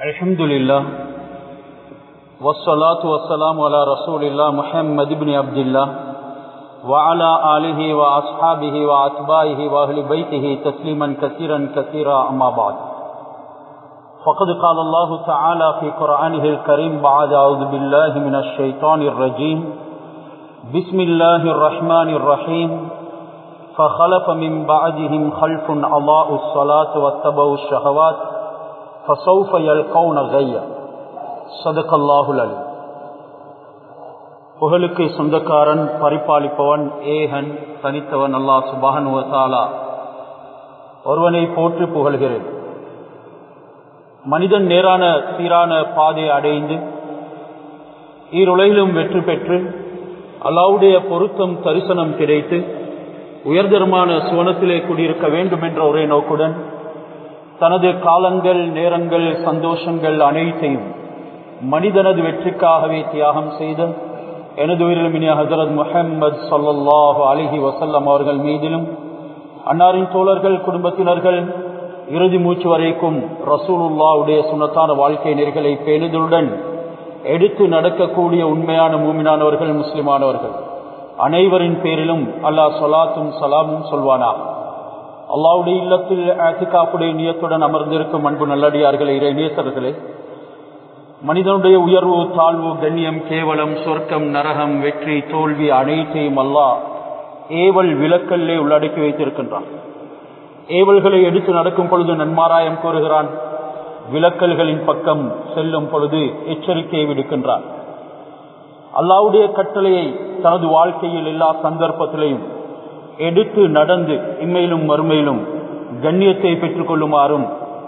الحمد لله والصلاة والسلام على رسول الله محمد بن عبد الله وعلى آله وأصحابه وأتباعه وأهل بيته تسليما كثيرا كثيرا أما بعد فقد قال الله تعالى في قرآنه الكريم بعد أعوذ بالله من الشيطان الرجيم بسم الله الرحمن الرحيم فخلف من بعدهم خلف أضاءوا الصلاة واتبعوا الشهوات فسوف يلقون غيا صدق الله العليم புகழுக்கு சொந்தக்காரன் பரிபாலிப்பவன் ஏகன் தனித்தவன் அல்லாஹ் சுபானுவத்தாலா ஒருவனை போற்றி புகழ்கிறேன் மனிதன் நேரான சீரான பாதையை அடைந்து ஈருலகிலும் வெற்றி பெற்று அல்லாவுடைய பொருத்தம் தரிசனம் கிடைத்து உயர்தரமான சுவனத்திலே குடியிருக்க வேண்டும் என்ற ஒரே நோக்குடன் தனது காலங்கள் நேரங்கள் சந்தோஷங்கள் அனைத்தையும் மனிதனது வெற்றிக்காகவே தியாகம் செய்த எனது உயிரிழமினிய ஹசரத் முஹம்மது சல்லாஹு அலிஹி வசல்லம் அவர்கள் மீதிலும் அன்னாரின் தோழர்கள் குடும்பத்தினர்கள் இறுதி மூச்சு வரைக்கும் ரசூலுல்லாவுடைய சுனத்தான வாழ்க்கை நெறிகளை பேணுதலுடன் எடுத்து நடக்கக்கூடிய உண்மையான மூமினானவர்கள் முஸ்லிமானவர்கள் அனைவரின் பேரிலும் அல்லாஹ் சொலாத்தும் சலாமும் சொல்வானா அல்லாவுடைய இல்லத்தில் ஆத்திகாப்புடைய நியத்துடன் அமர்ந்திருக்கும் அன்பு நல்லடியார்களே இறை நேசர்களே மனிதனுடைய உயர்வு தாழ்வு கண்ணியம் கேவலம் சொர்க்கம் நரகம் வெற்றி தோல்வி அனைத்தையும் அல்லாஹ் ஏவல் விலக்கல்லே உள்ளடக்கி வைத்திருக்கின்றான் ஏவல்களை எடுத்து நடக்கும் பொழுது நன்மாராயம் கூறுகிறான் விலக்கல்களின் பக்கம் செல்லும் பொழுது எச்சரிக்கையை விடுக்கின்றான் அல்லாவுடைய கட்டளையை தனது வாழ்க்கையில் எல்லா சந்தர்ப்பத்திலையும் எடுத்து நடந்து இம்மையிலும் மறுமையிலும் கண்ணியத்தை பெற்றுக் கொள்ளுமாறும்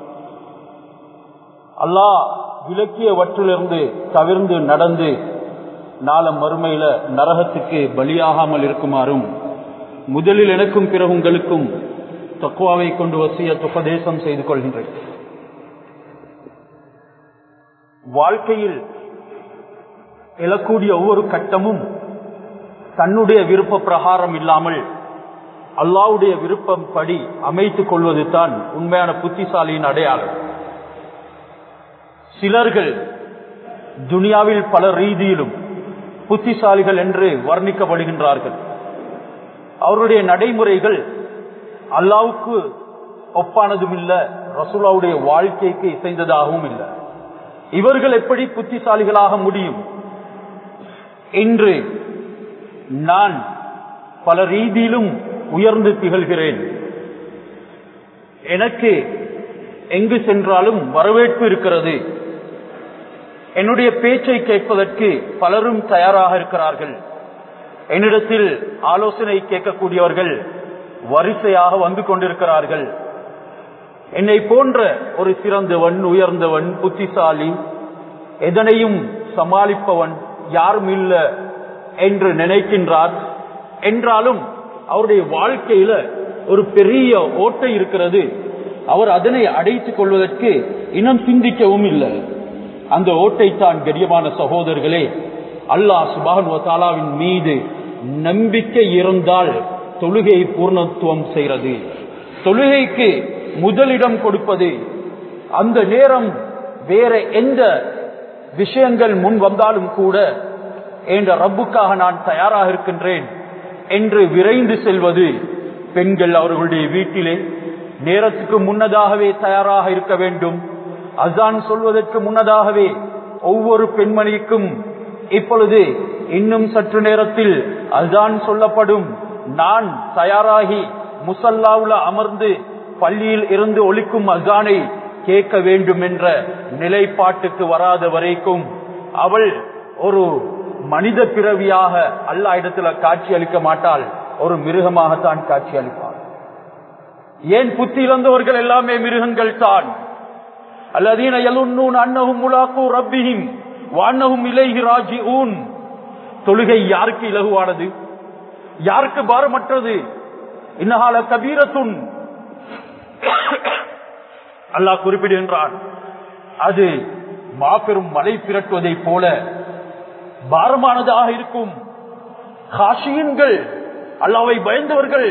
அல்லாஹ் விலக்கியவற்றிலிருந்து தவிர்ந்து நடந்து நாளம் மறுமையில நரகத்துக்கு பலியாகாமல் இருக்குமாறும் முதலில் எனக்கும் பிறகு உங்களுக்கும் தக்குவாவை கொண்டு வசிய துபதேசம் செய்து கொள்கின்றேன் வாழ்க்கையில் எழக்கூடிய ஒவ்வொரு கட்டமும் தன்னுடைய விருப்ப பிரகாரம் இல்லாமல் அல்லாவுடைய விருப்பம் படி அமைத்துக் கொள்வது தான் உண்மையான புத்திசாலியின் அடையாளம் சிலர்கள் துனியாவில் பல ரீதியிலும் புத்திசாலிகள் என்று வர்ணிக்கப்படுகின்றார்கள் அவருடைய நடைமுறைகள் அல்லாவுக்கு ஒப்பானதும் இல்லை ரசூலாவுடைய வாழ்க்கைக்கு இசைந்ததாகவும் இல்லை இவர்கள் எப்படி புத்திசாலிகளாக முடியும் என்று நான் பல ரீதியிலும் உயர்ந்து திகழ்கிறேன் எனக்கு எங்கு சென்றாலும் வரவேற்பு இருக்கிறது என்னுடைய பேச்சை கேட்பதற்கு பலரும் தயாராக இருக்கிறார்கள் என்னிடத்தில் ஆலோசனை கேட்கக்கூடியவர்கள் வரிசையாக வந்து கொண்டிருக்கிறார்கள் என்னை போன்ற ஒரு சிறந்தவன் உயர்ந்தவன் புத்திசாலி எதனையும் சமாளிப்பவன் யாரும் இல்ல என்று நினைக்கின்றார் என்றாலும் அவருடைய வாழ்க்கையில ஒரு பெரிய ஓட்டை இருக்கிறது அவர் அதனை அடைத்துக் கொள்வதற்கு இன்னும் சிந்திக்கவும் இல்லை அந்த ஓட்டை தான் கரியமான சகோதரர்களே அல்லாஹ் சுபான் தாலாவின் மீது நம்பிக்கை இருந்தால் தொழுகையை பூர்ணத்துவம் செய்கிறது தொழுகைக்கு முதலிடம் கொடுப்பது அந்த நேரம் வேற எந்த விஷயங்கள் முன் வந்தாலும் கூட என்ற ரப்புக்காக நான் தயாராக இருக்கின்றேன் என்று விரைந்து செல்வது பெண்கள் அவர்களுடைய வீட்டிலே நேரத்துக்கு முன்னதாகவே தயாராக இருக்க வேண்டும் அசான் சொல்வதற்கு முன்னதாகவே ஒவ்வொரு பெண்மணிக்கும் இப்பொழுது இன்னும் சற்று நேரத்தில் அசான் சொல்லப்படும் நான் தயாராகி முசல்லாவுல அமர்ந்து பள்ளியில் இருந்து ஒழிக்கும் அசானை கேட்க வேண்டும் என்ற நிலைப்பாட்டுக்கு வராத வரைக்கும் அவள் ஒரு மனித பிறவியாக அல்லா இடத்துல காட்சி அளிக்க மாட்டாள் ஒரு மிருகமாகத்தான் காட்சி அளிப்பாள் ஏன் புத்தி இழந்தவர்கள் எல்லாமே மிருகங்கள் தான் அல்லதீன எலுன்னூன் அன்னகும் முலாக்கு ரப்பிஹிம் வான்னகும் இலைஹி ராஜி ஊன் தொழுகை யாருக்கு இலகுவானது யாருக்கு பாரமற்றது இன்னகால கபீரத்துன் அல்லாஹ் குறிப்பிடுகின்றான் அது மாபெரும் மலை திரட்டுவதை போல பாரமானதாக இருக்கும் காஷியன்கள் அல்லாவை பயந்தவர்கள்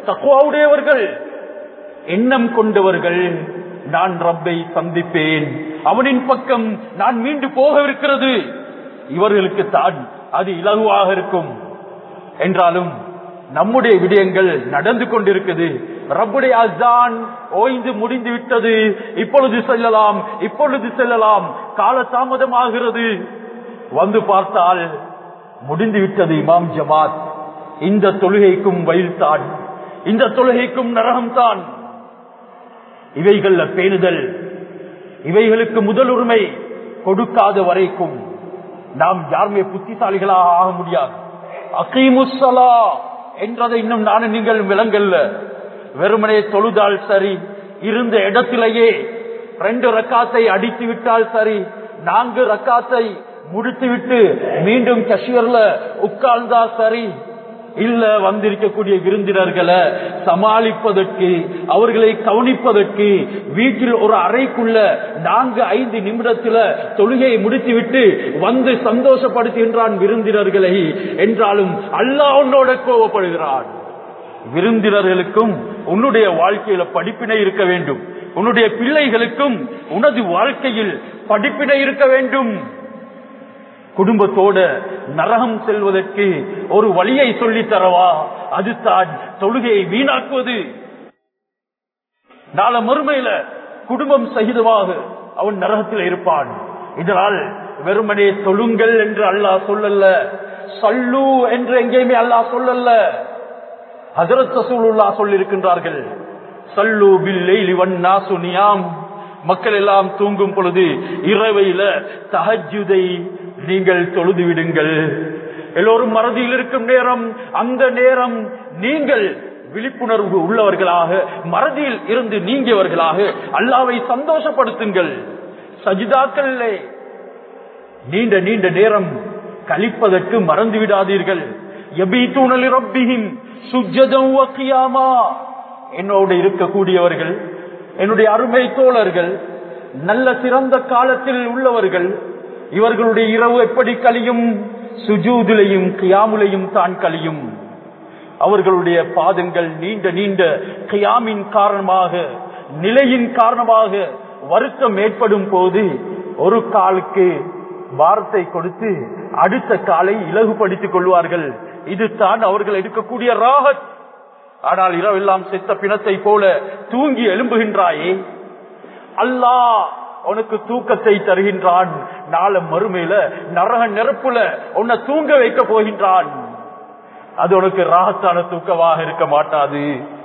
தக்குவாவுடையவர்கள் எண்ணம் கொண்டவர்கள் நான் ரப்பை சந்திப்பேன் அவனின் பக்கம் நான் மீண்டு போகவிருக்கிறது இவர்களுக்கு தான் அது இலகுவாக இருக்கும் என்றாலும் நம்முடைய விடயங்கள் நடந்து கொண்டிருக்குது ரப்புடைய அசான் ஓய்ந்து முடிந்து விட்டது இப்பொழுது செல்லலாம் இப்பொழுது செல்லலாம் கால தாமதமாகிறது வந்து பார்த்தால் முடிந்து விட்டது இமாம் ஜமாத் இந்த தொழுகைக்கும் வயல்தான் இந்த தொழுகைக்கும் நரகம்தான் இவைகள்ல பேணுதல் இவைகளுக்கு முதல் உரிமை கொடுக்காத வரைக்கும் நாம் யாருமே புத்திசாலிகளாக ஆக முடியாது அகீமுசலா என்றதை இன்னும் நானும் நீங்கள் விலங்கல்ல வெறுமனே தொழுதால் சரி இருந்த இடத்திலேயே ரெண்டு ரக்காத்தை அடித்து விட்டால் சரி நான்கு ரக்காத்தை முடித்து விட்டு மீண்டும் கஷ்மீர்ல உட்கார்ந்தா சரி இல்ல வந்திருக்கக்கூடிய விருந்தினர்களை சமாளிப்பதற்கு அவர்களை கவனிப்பதற்கு வீட்டில் ஒரு அறைக்குள்ள நான்கு ஐந்து நிமிடத்துல தொழுகையை முடித்துவிட்டு வந்து சந்தோஷப்படுத்துகின்றான் விருந்தினர்களை என்றாலும் அல்லாஹ் உன்னோட கோவப்படுகிறான் விருந்தினர்களுக்கும் உன்னுடைய வாழ்க்கையில படிப்பினை இருக்க வேண்டும் உன்னுடைய பிள்ளைகளுக்கும் உனது வாழ்க்கையில் படிப்பினை இருக்க வேண்டும் குடும்பத்தோட நரகம் செல்வதற்கு ஒரு வழியை சொல்லித் தரவா அதுதான் தொழுகையை வீணாக்குவது நாள மறுமையில குடும்பம் சகிதமாக அவன் நரகத்தில் இருப்பான் இதனால் வெறுமனே தொழுங்கள் என்று அல்லாஹ் சொல்லல்ல சல்லு என்று எங்கேயுமே அல்லாஹ் சொல்லல்ல ஹசரத் ரசூலுல்லா சொல்லியிருக்கின்றார்கள் சல்லு பில்லைலி வன்னாசு நியாம் மக்கள் எல்லாம் தூங்கும் பொழுது இரவையில தஹஜுதை நீங்கள் தொழுது விடுங்கள் எல்லோரும் மறதியில் இருக்கும் நேரம் அந்த நேரம் நீங்கள் விழிப்புணர்வு உள்ளவர்களாக மறதியில் இருந்து நீங்கியவர்களாக அல்லாவை சந்தோஷப்படுத்துங்கள் சஜிதாக்களே நீண்ட நீண்ட நேரம் கழிப்பதற்கு மறந்து விடாதீர்கள் எபீத்தூனலி ரப்பிஹிம் சுஜ்ஜதம் வக்கியாமா என்னோடு இருக்கக்கூடியவர்கள் என்னுடைய அருமை தோழர்கள் நல்ல சிறந்த காலத்தில் உள்ளவர்கள் இவர்களுடைய இரவு எப்படி கழியும் சுஜூதிலையும் கியாமுலையும் தான் கழியும் அவர்களுடைய பாதங்கள் நீண்ட நீண்ட கியாமின் காரணமாக நிலையின் காரணமாக வருத்தம் ஏற்படும் போது ஒரு காலுக்கு வார்த்தை கொடுத்து அடுத்த காலை இலகுபடுத்திக் கொள்வார்கள் இதுதான் அவர்கள் எடுக்கக்கூடிய ராகத் ஆனால் இரவெல்லாம் செத்த பிணத்தை போல தூங்கி எழும்புகின்றாயே அல்லாஹ் உனக்கு தூக்கத்தை தருகின்றான் நாள மறுமையில நரக நெருப்புல உன்னை தூங்க வைக்க போகின்றான் அது உனக்கு ராகத்தான தூக்கமாக இருக்க மாட்டாது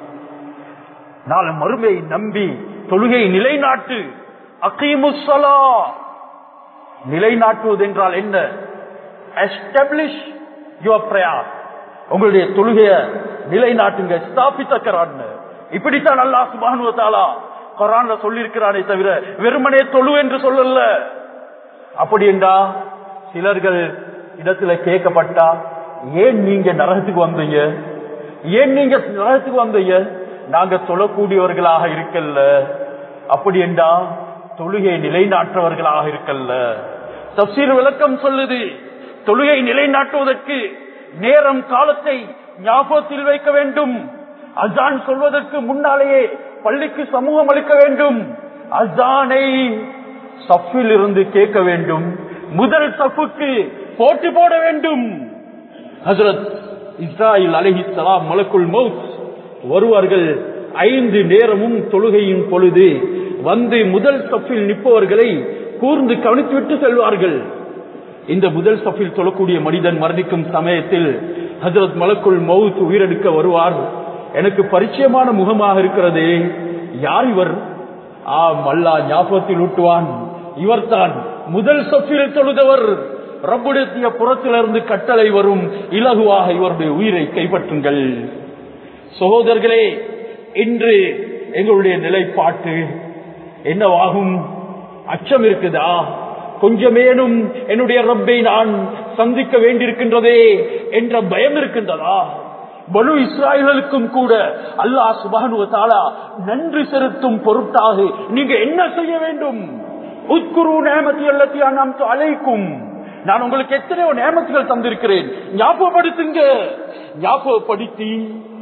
நாள மறுமையை நம்பி தொழுகை நிலைநாட்டு அகீமுசலா நிலைநாட்டுவது என்றால் என்ன எஸ்டாப்ளிஷ் யுவர் பிரயார் உங்களுடைய தொழுகைய நிலைநாட்டுங்க ஸ்தாபித்தக்கிறான் இப்படித்தான் அல்லாஹ் சுபானுவத்தாலா குரான்ல சொல்லியிருக்கிறானே தவிர வெறுமனே தொழு என்று சொல்லல அப்படி என்றா சிலர்கள் இடத்துல கேட்கப்பட்டா ஏன் நீங்க நரகத்துக்கு வந்தீங்க ஏன் நீங்க நரகத்துக்கு வந்தீங்க நாங்க தொழக்கூடியவர்களாக இருக்கல்ல அப்படி என்றா தொழுகை நிலைநாட்டுவர்களாக இருக்கல்ல தப்சீர் விளக்கம் சொல்லுது தொழுகை நிலைநாட்டுவதற்கு நேரம் காலத்தை ஞாபகத்தில் வைக்க வேண்டும் அஜான் சொல்வதற்கு முன்னாலேயே பள்ளிக்கு சமூகம் அளிக்க வேண்டும் அஜானை சஃபில் இருந்து கேட்க வேண்டும் முதல் சஃபுக்கு போட்டி போட வேண்டும் ஹசரத் இஸ்ராயில் அலஹி சலாம் மலக்குள் மவுத் வருவார்கள் ஐந்து நேரமும் தொழுகையின் பொழுது வந்து முதல் சஃபில் நிற்பவர்களை கூர்ந்து கவனித்துவிட்டு செல்வார்கள் இந்த முதல் சஃபில் தொழக்கூடிய மனிதன் மரணிக்கும் சமயத்தில் ஹசரத் மலக்குள் மவுத் உயிரெடுக்க வருவார் எனக்கு பரிச்சயமான முகமாக இருக்கிறதே யார் இவர் ஆம் அல்லா ஞாபகத்தில் ஊட்டுவான் இவர்தான் முதல் சொப்பில் தொழுதவர் ரப்புடைய புறத்திலிருந்து கட்டளை வரும் இலகுவாக இவருடைய உயிரை கைப்பற்றுங்கள் சகோதரர்களே இன்று எங்களுடைய நிலைப்பாட்டு என்னவாகும் அச்சம் இருக்குதா கொஞ்சமேனும் என்னுடைய ரப்பை நான் சந்திக்க வேண்டியிருக்கின்றதே என்ற பயம் இருக்கின்றதா பனு இஸ்ராயலுக்கும் கூட அல்லாஹ் சுபானுவ தாலா நன்றி செலுத்தும் பொருட்டாக நீங்க என்ன செய்ய வேண்டும் உட்குரு நேமத்தி எல்லாத்தையும் நாம் அழைக்கும் நான் உங்களுக்கு எத்தனையோ நேமத்துகள் தந்திருக்கிறேன் ஞாபகப்படுத்துங்க ஞாபகப்படுத்தி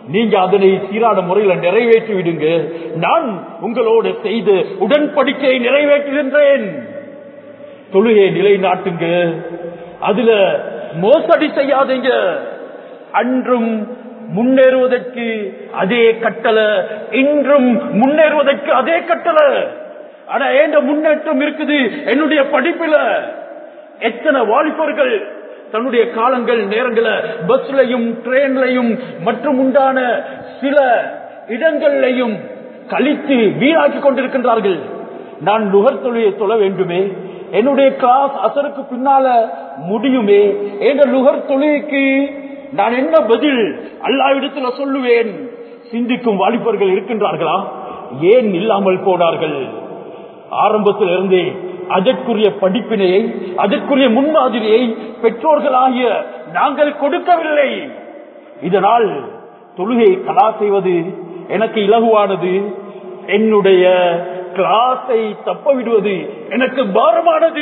நீங்க அதனை சீரான முறையில நிறைவேற்றி விடுங்க நான் உங்களோடு செய்து உடன்படிக்கையை நிறைவேற்றுகின்றேன் தொழுகையை நிலைநாட்டுங்க அதுல மோசடி செய்யாதீங்க அன்றும் முன்னேறுவதற்கு அதே கட்டளை இன்றும் முன்னேறுவதற்கு அதே கட்டளை ஆனா ஏண்ட முன்னேற்றம் இருக்குது என்னுடைய படிப்புல எத்தனை வாலிபர்கள் தன்னுடைய காலங்கள் நேரங்களை பஸ்லையும் ட்ரெயின்லையும் மற்றும் உண்டான சில இடங்கள்லையும் கழித்து வீணாக்கி கொண்டிருக்கின்றார்கள் நான் நுகர் தொழிலை தொழ வேண்டுமே என்னுடைய கிளாஸ் அசருக்கு பின்னால முடியுமே என்ற நுகர் தொழிலுக்கு நான் என்ன பதில் அல்லாவிடத்துல சொல்லுவேன் சிந்திக்கும் வாலிபர்கள் இருக்கின்றார்களா ஏன் இல்லாமல் போனார்கள் ஆரம்பத்தில் இருந்தே அதற்குரிய படிப்பினையை அதற்குரிய முன்மாதிரியை பெற்றோர்களாகிய நாங்கள் கொடுக்கவில்லை இதனால் தொழுகை கலா செய்வது எனக்கு இலகுவானது என்னுடைய கிளாஸை தப்ப விடுவது எனக்கு பாரமானது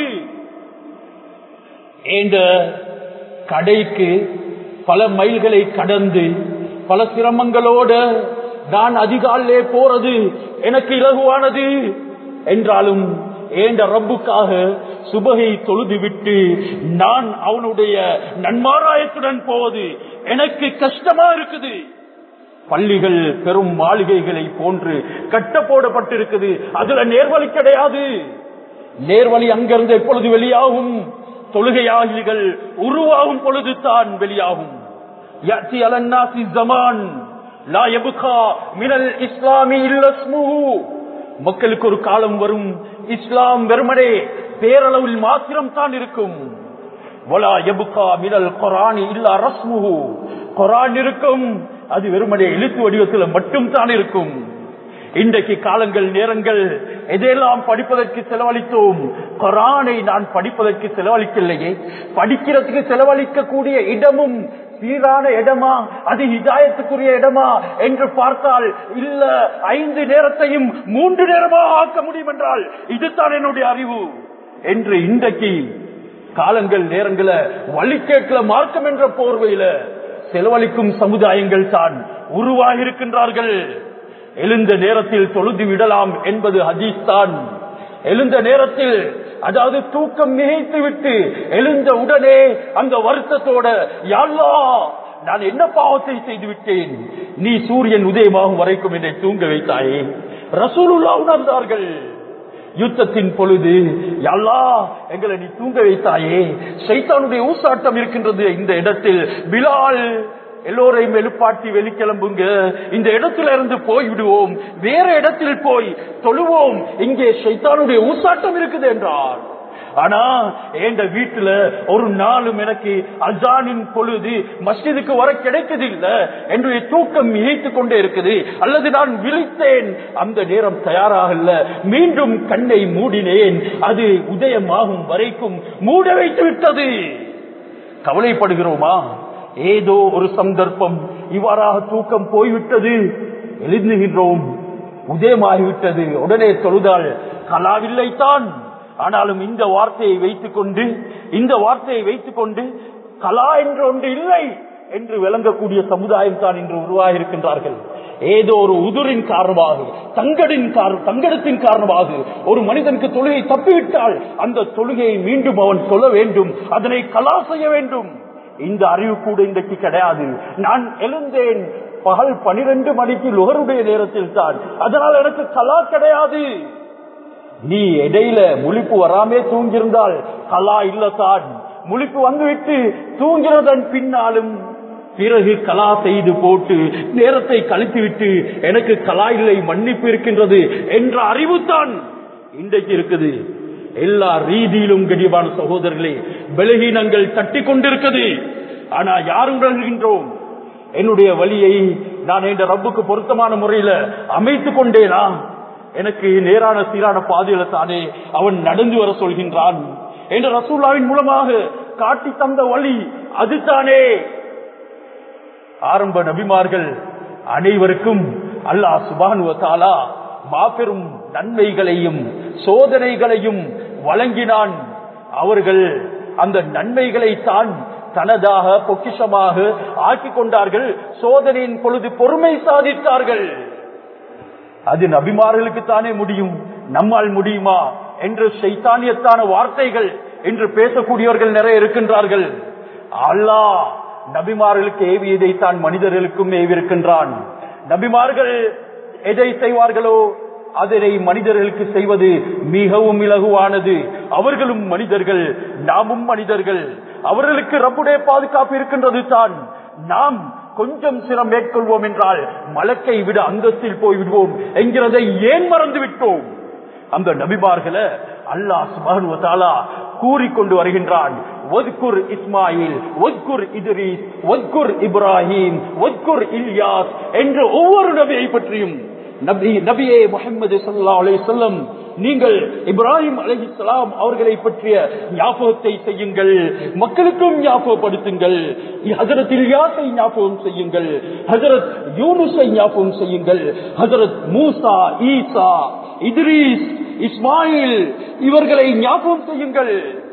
என்ற கடைக்கு பல மைல்களை கடந்து பல சிரமங்களோடு நான் அதிகாலே போறது எனக்கு இலகுவானது என்றாலும் ஏண்ட ரப்புக்காக சுபகை தொழுது விட்டு நான் அவனுடைய நன்மாராயத்துடன் போவது எனக்கு கஷ்டமா இருக்குது பள்ளிகள் பெரும் மாளிகைகளை போன்று கட்ட போடப்பட்டிருக்குது அதுல நேர்வழி கிடையாது நேர்வழி அங்கிருந்து எப்பொழுது வெளியாகும் தொழுகையாளிகள் உருவாகும் பொழுது தான் வெளியாகும் يأتي على الناس الزمان لا يبقى من الإسلام إلا اسمه மக்களுக்கு ஒரு காலம் வரும் இஸ்லாம் வெறுமனே பேரளவில் மாத்திரம் தான் இருக்கும் வலா எபுகா மினல் கொரானி இல்லா ரஸ்முஹு கொரான் இருக்கும் அது வெறுமனே எழுத்து வடிவத்தில் மட்டும் தான் இருக்கும் இன்றைக்கு காலங்கள் நேரங்கள் எதையெல்லாம் படிப்பதற்கு செலவழித்தோம் கொரானை நான் படிப்பதற்கு செலவழிக்கலையே படிக்கிறதுக்கு செலவழிக்க கூடிய இடமும் சீரான இடமா அது ஹிதாயத்துக்குரிய இடமா என்று பார்த்தால் இல்ல ஐந்து நேரத்தையும் மூன்று நேரமா ஆக்க முடியும் என்றால் இதுதான் என்னுடைய அறிவு என்று இன்றைக்கு காலங்கள் நேரங்கள வழிகேட்ல மார்க்கம் என்ற போர்வையில செலவழிக்கும் சமுதாயங்கள் தான் உருவாகி இருக்கின்றார்கள் எழுந்த நேரத்தில் தொழுது விடலாம் என்பது ஹதீஸ் தான் எழுந்த நேரத்தில் அதாவது தூக்கம் மிகைத்து விட்டு எழுந்த உடனே அந்த வருத்தத்தோட யாழ்லா நான் என்ன பாவத்தை செய்து விட்டேன் நீ சூரியன் உதயமாகும் வரைக்கும் என்னை தூங்க வைத்தாயே ரசூலுல்லா உணர்ந்தார்கள் யுத்தத்தின் பொழுது எல்லா எங்களை நீ தூங்க வைத்தாயே சைத்தானுடைய ஊசாட்டம் இருக்கின்றது இந்த இடத்தில் பிலால் எல்லோரையும் எழுப்பாட்டி வெளிக்கிளம்புங்க இந்த இடத்துல இருந்து போய் விடுவோம் வேற இடத்தில் போய் தொழுவோம் இங்கே சைத்தானுடைய ஊசாட்டம் இருக்குது என்றார் ஆனா எந்த வீட்டுல ஒரு நாளும் எனக்கு அசானின் பொழுது மஸ்ஜிதுக்கு வர கிடைக்கிறது இல்ல என்னுடைய தூக்கம் இழைத்துக் கொண்டே இருக்குது அல்லது நான் விழித்தேன் அந்த நேரம் தயாராகல மீண்டும் கண்ணை மூடினேன் அது உதயமாகும் வரைக்கும் மூட வைத்து விட்டது கவலைப்படுகிறோமா ஏதோ ஒரு சந்தர்ப்பம் இவ்வாறாக தூக்கம் போய்விட்டது எழுந்துகின்றோம் உதயமாகிவிட்டது உடனே தொழுதால் கலாவில்லைத்தான் ஆனாலும் இந்த வார்த்தையை வைத்துக் கொண்டு இந்த வார்த்தையை வைத்துக் கொண்டு கலா என்ற ஒன்று இல்லை என்று விளங்கக்கூடிய சமுதாயம் தான் இன்று உருவாகி இருக்கின்றார்கள் ஏதோ ஒரு உதுரின் காரணமாக தங்கடின் தங்கடத்தின் காரணமாக ஒரு மனிதனுக்கு தொழுகை தப்பிவிட்டால் அந்த தொழுகையை மீண்டும் அவன் சொல்ல வேண்டும் அதனை கலா செய்ய வேண்டும் இந்த அறிவு கூட இன்றைக்கு கிடையாது நான் எழுந்தேன் பகல் பனிரெண்டு மணிக்கு லுகருடைய நேரத்தில் தான் அதனால் எனக்கு கலா கிடையாது நீ இடையில முழிப்பு வராமே தூங்கியிருந்தால் கலா இல்லத்தான் முழிப்பு வந்துவிட்டு தூங்கிறதன் பின்னாலும் பிறகு கலா செய்து போட்டு நேரத்தை கழித்து விட்டு எனக்கு கலா இல்லை மன்னிப்பு இருக்கின்றது என்ற அறிவுத்தான் இன்றைக்கு இருக்குது எல்லா ரீதியிலும் கடிவான சகோதரர்களே பலகீனங்கள் தட்டி கொண்டிருக்குது ஆனா யாரும் உணர்கின்றோம் என்னுடைய வழியை நான் என்ற ரப்புக்கு பொருத்தமான முறையில அமைத்துக் கொண்டேனா எனக்கு நேரான சீரான பாதையில தானே அவன் நடந்து வர சொல்கின்றான் என்ற ரசூல்லாவின் மூலமாக காட்டி தந்த வழி அதுதானே ஆரம்ப நபிமார்கள் அனைவருக்கும் அல்லாஹ் சுபானுவத்தாலா மாபெரும் நன்மைகளையும் சோதனைகளையும் வழங்கினான் அவர்கள் அந்த நன்மைகளை தான் தனதாக பொக்கிஷமாக ஆக்கி கொண்டார்கள் சோதனையின் பொழுது பொறுமை சாதித்தார்கள் அது நபிமார்களுக்கு தானே முடியும் நம்மால் முடியுமா என்று சைத்தானியத்தான வார்த்தைகள் என்று பேசக்கூடியவர்கள் நிறைய இருக்கின்றார்கள் அல்லாஹ் நபிமார்களுக்கு ஏவியதை தான் மனிதர்களுக்கும் ஏவிருக்கின்றான் நபிமார்கள் எதை செய்வார்களோ அதனை மனிதர்களுக்கு செய்வது மிகவும் இலகுவானது அவர்களும் மனிதர்கள் நாமும் மனிதர்கள் அவர்களுக்கு ரப்புடைய பாதுகாப்பு இருக்கின்றது தான் நாம் கொஞ்சம் சிரம் மேற்கொள்வோம் என்றால் மலக்கை விட அந்தஸ்தில் போய் விடுவோம் என்கிறதை ஏன் மறந்து விட்டோம் அந்த நபிமார்களை அல்லாஹ் சுபஹானஹு வ தஆலா கூறிக்கொண்டு வருகின்றான் ஒத்குர் இஸ்மாயில் ஒத்குர் இத்ரீஸ் ஒத்குர் இப்ராஹிம் ஒத்குர் இல்யாஸ் என்ற ஒவ்வொரு நபியை பற்றியும் நபி நபியே முஹம்மது ஸல்லல்லாஹு அலைஹி வஸல்லம் நீங்கள் இப்ராஹிம் அலைஹிஸ்ஸலாம் அவர்களை பற்றிய ஞாபகத்தை செய்யுங்கள் மக்களுக்கும் ஞாபகப்படுத்துங்கள் ஹஜரத் இல்யாஸை ஞாபகம் செய்யுங்கள் ஹஜரத் யூனுஸை ஞாபகம் செய்யுங்கள் ஹஜரத் மூசா ஈசா இத்ரீஸ் இஸ்மாயில் இவர்களை ஞாபகம் செய்யுங்கள்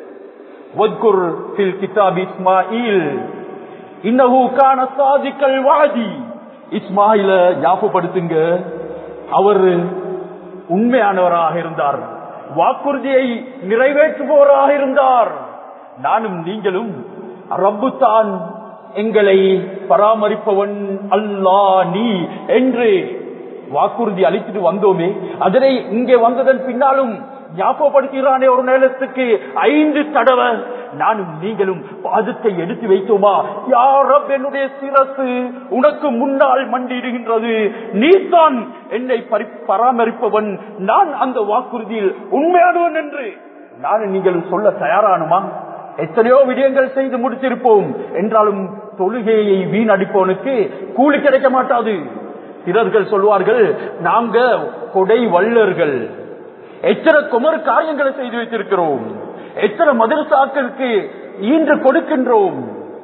வத்குர் ஃபில் கிதாப் இஸ்மாயில் இன்னஹு கான சாதிக்கல் வாதி இஸ்மாயில ஞாபகப்படுத்துங்க அவர் உண்மையானவராக இருந்தார் வாக்குறுதியை நிறைவேற்றுபவராக இருந்தார் நானும் நீங்களும் ரப்பு தான் எங்களை பராமரிப்பவன் அல்லா நீ என்று வாக்குறுதி அளித்துட்டு வந்தோமே அதனை இங்கே வந்ததன் பின்னாலும் ஞாபகப்படுத்துகிறானே ஒரு நேரத்துக்கு ஐந்து தடவை நானும் நீங்களும் பாதத்தை எடுத்து வைத்தோமா யாரப் என்னுடைய சிரசு உனக்கு முன்னால் மண்டியிடுகின்றது நீதான் என்னை பரி- பராமரிப்பவன் நான் அந்த வாக்குறுதியில் உண்மையானவன் என்று நானும் நீங்களும் சொல்ல தயாரானுமா எத்தனையோ விடயங்கள் செய்து முடித்திருப்போம் என்றாலும் தொழுகையை வீணடிப்பவனுக்கு கூலி கிடைக்க மாட்டாது சிலர்கள் சொல்வார்கள் நாங்க கொடை வள்ளர்கள் எத்தனை குமர் காரியங்களை செய்து வைத்திருக்கிறோம் எத்தனை மதரசாக்களுக்கு ஈன்று கொடுக்கின்றோம்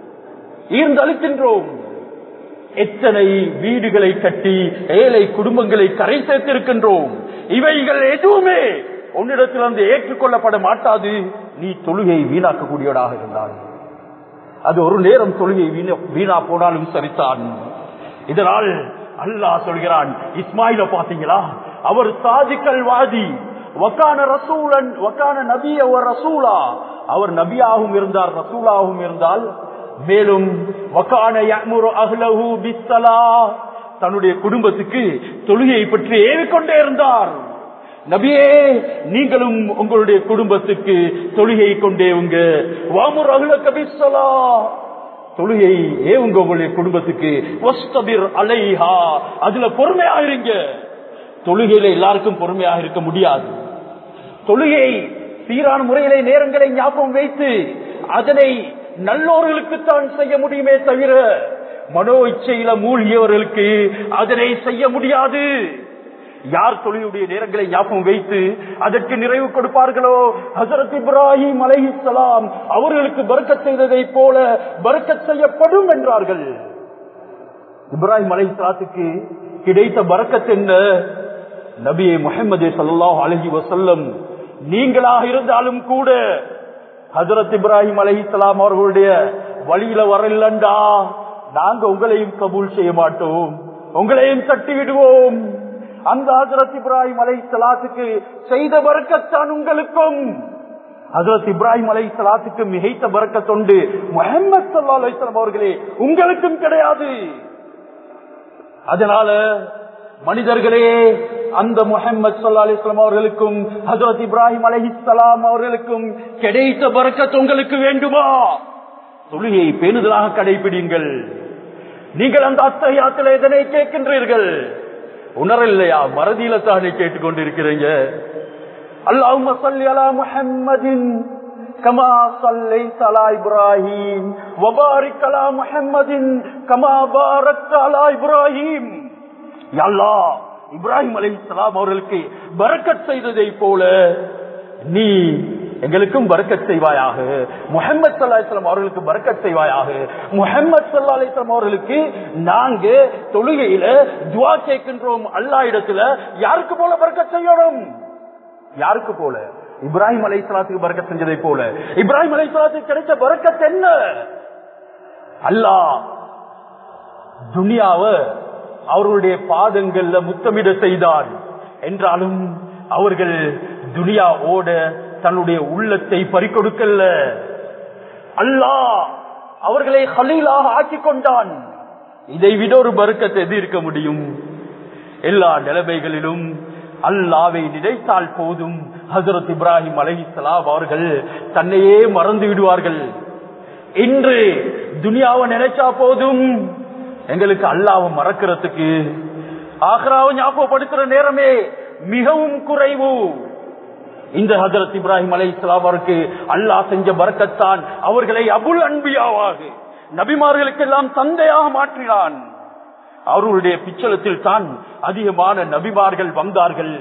ஈர்ந்தளிக்கின்றோம் எத்தனை வீடுகளை கட்டி ஏழை குடும்பங்களை கரை சேர்த்திருக்கின்றோம் இவைகள் எதுவுமே உன்னிடத்திலிருந்து ஏற்றுக்கொள்ளப்பட மாட்டாது நீ தொழுகை வீணாக்கக்கூடியவனாக இருந்தால் அது ஒரு நேரம் தொழுகை வீணா வீணா போனாலும் சரிதான் இதனால் அல்லாஹ் சொல்கிறான் இஸ்மாயில பாத்தீங்களா அவர் சாதிக்கல் வாதி வக்கான ரசூலன் வக்கான நபி அவர் ரசூலா அவர் நபியாகவும் இருந்தார் ரசூலாகவும் இருந்தால் மேலும் வக்கான யஅ்முரு அஹ்லஹு பிஸ்ஸலா தன்னுடைய குடும்பத்துக்கு தொழுகையை பற்றி ஏவிக்கொண்டே இருந்தார் நபியே நீங்களும் உங்களுடைய குடும்பத்துக்கு தொழுகை கொண்டேவுங்க வாமுர் அஹ்லக பிஸ்ஸலா தொழுகை ஏவுங்க உங்களுடைய குடும்பத்துக்கு வஸ்தபிர் அலைஹா அதுல பொறுமையா இருங்க தொழுகையில எல்லாருக்கும் பொறுமையாக இருக்க முடியாது தொழுகை சீரான முறையிலே நேரங்களை ஞாபகம் வைத்து அதனை நல்லோர்களுக்குத்தான் செய்ய முடியுமே தவிர மனோ இச்சையில மூழ்கியவர்களுக்கு அதனை செய்ய முடியாது யார் தொழிலுடைய நேரங்களை ஞாபகம் வைத்து அதற்கு நிறைவு கொடுப்பார்களோ ஹசரத் இப்ராஹிம் அலைஹிஸ்ஸலாம் அவர்களுக்கு பறக்கத் செய்ததை போல பறக்கத் செய்யப்படும் என்றார்கள் இப்ராஹிம் அலைஹிஸ்ஸலாத்துக்கு கிடைத்த பறக்கத் என்ன நபியே முஹம்மது ஸல்லல்லாஹு அலைஹி வஸல்லம் நீங்களாக இருந்தாலும் கூட ஹஜரத் இப்ராஹிம் அலைஹிஸ்ஸலாம் அவர்களுடைய வழியில வரலண்டா நாங்க உங்களையும் கபூல் செய்ய மாட்டோம் உங்களையும் தட்டி விடுவோம் அந்த ஹஜரத் இப்ராஹிம் அலைஹிஸ்ஸலாத்துக்கு செய்த பறக்கத்தான் உங்களுக்கும் ஹஜரத் இப்ராஹிம் அலைஹிஸ்ஸலாத்துக்கு மிகைத்த பறக்கத்தொண்டு முஹம்மது ஸல்லல்லாஹு அலைஹி வஸல்லம் அவர்களே உங்களுக்கும் கிடையாது அதனால மனிதர்களே அந்த முஹம்மது ஸல்லல்லாஹு அலைஹி வஸல்லம் அவர்களுக்கும் ஹஜரத் இப்ராஹிம் அலைஹிஸ்ஸலாம் அவர்களுக்கும் கிடைத்த பரக்கத் உங்களுக்கு வேண்டுமா தொழுகையை பேணுதலாக கடைபிடிங்கள் நீங்கள் அந்த அத்தகையாத்தில் எதனை கேட்கின்றீர்கள் உணரலையா மறதியில தானே கேட்டுக்கொண்டிருக்கிறீங்க அல்லாஹும்ம ஸல்லி அலா முஹம்மதின் கமா ஸல்லைத அலா இப்ராஹிம் வபாரிக் அலா முஹம்மதின் கமா பாரக்த அலா இப்ராஹிம் யா அல்லாஹ் இப்ராஹிம் அலைஹிஸ்ஸலாம் அவர்களுக்கு பரக்கத் செய்ததை போல நீ எங்களுக்கும் பரக்கத் செய்வாயாக முஹம்மது ஸல்லல்லாஹு அலைஹி வஸல்லம் அவர்களுக்கு பரக்கத் செய்வாயாக முஹம்மது ஸல்லல்லாஹு அலைஹி வஸல்லம் அவர்களுக்கு நாங்க தொழுகையில துஆ கேட்கின்றோம் அல்லாஹ் இடத்துல யாருக்கு போல பரக்கத் செய்யணும் யாருக்கு போல இப்ராஹிம் அலைஹிஸ்ஸலாத்துக்கு பரக்கத் செஞ்சதை போல இப்ராஹிம் அலைஹிஸ்ஸலாத்துக்கு கிடைச்ச பரக்கத் என்ன அல்லாஹ் துனியாவ அவர்களுடைய பாதங்கள்ல முத்தமிட செய்தான் என்றாலும் அவர்கள் துனியா ஓட தன்னுடைய உள்ளத்தை பறிக்கொடுக்கல்ல அல்லாஹ் அவர்களை ஹலீலாக ஆக்கிக் கொண்டான் இதை விட ஒரு பருக்கத்தை எது இருக்க முடியும் எல்லா நிலைமைகளிலும் அல்லாவை நினைத்தால் போதும் ஹசரத் இப்ராஹிம் அலைஹிஸ்ஸலாம் அவர்கள் தன்னையே மறந்து விடுவார்கள் இன்று துனியாவை நினைச்சா போதும் எங்களுக்கு அல்லாவை மறக்கிறதுக்கு ஆக்ராவை ஞாபகப்படுத்துற நேரமே மிகவும் குறைவு இந்த ஹசரத் இப்ராஹிம் அலை அவருக்கு அல்லாஹ் செஞ்ச பறக்கத்தான் அவர்களை அபுல் அன்பியாவாக நபிமார்களுக்கெல்லாம் தந்தையாக மாற்றினான் அவர்களுடைய பிச்சலத்தில் தான் அதிகமான நபிமார்கள் வந்தார்கள்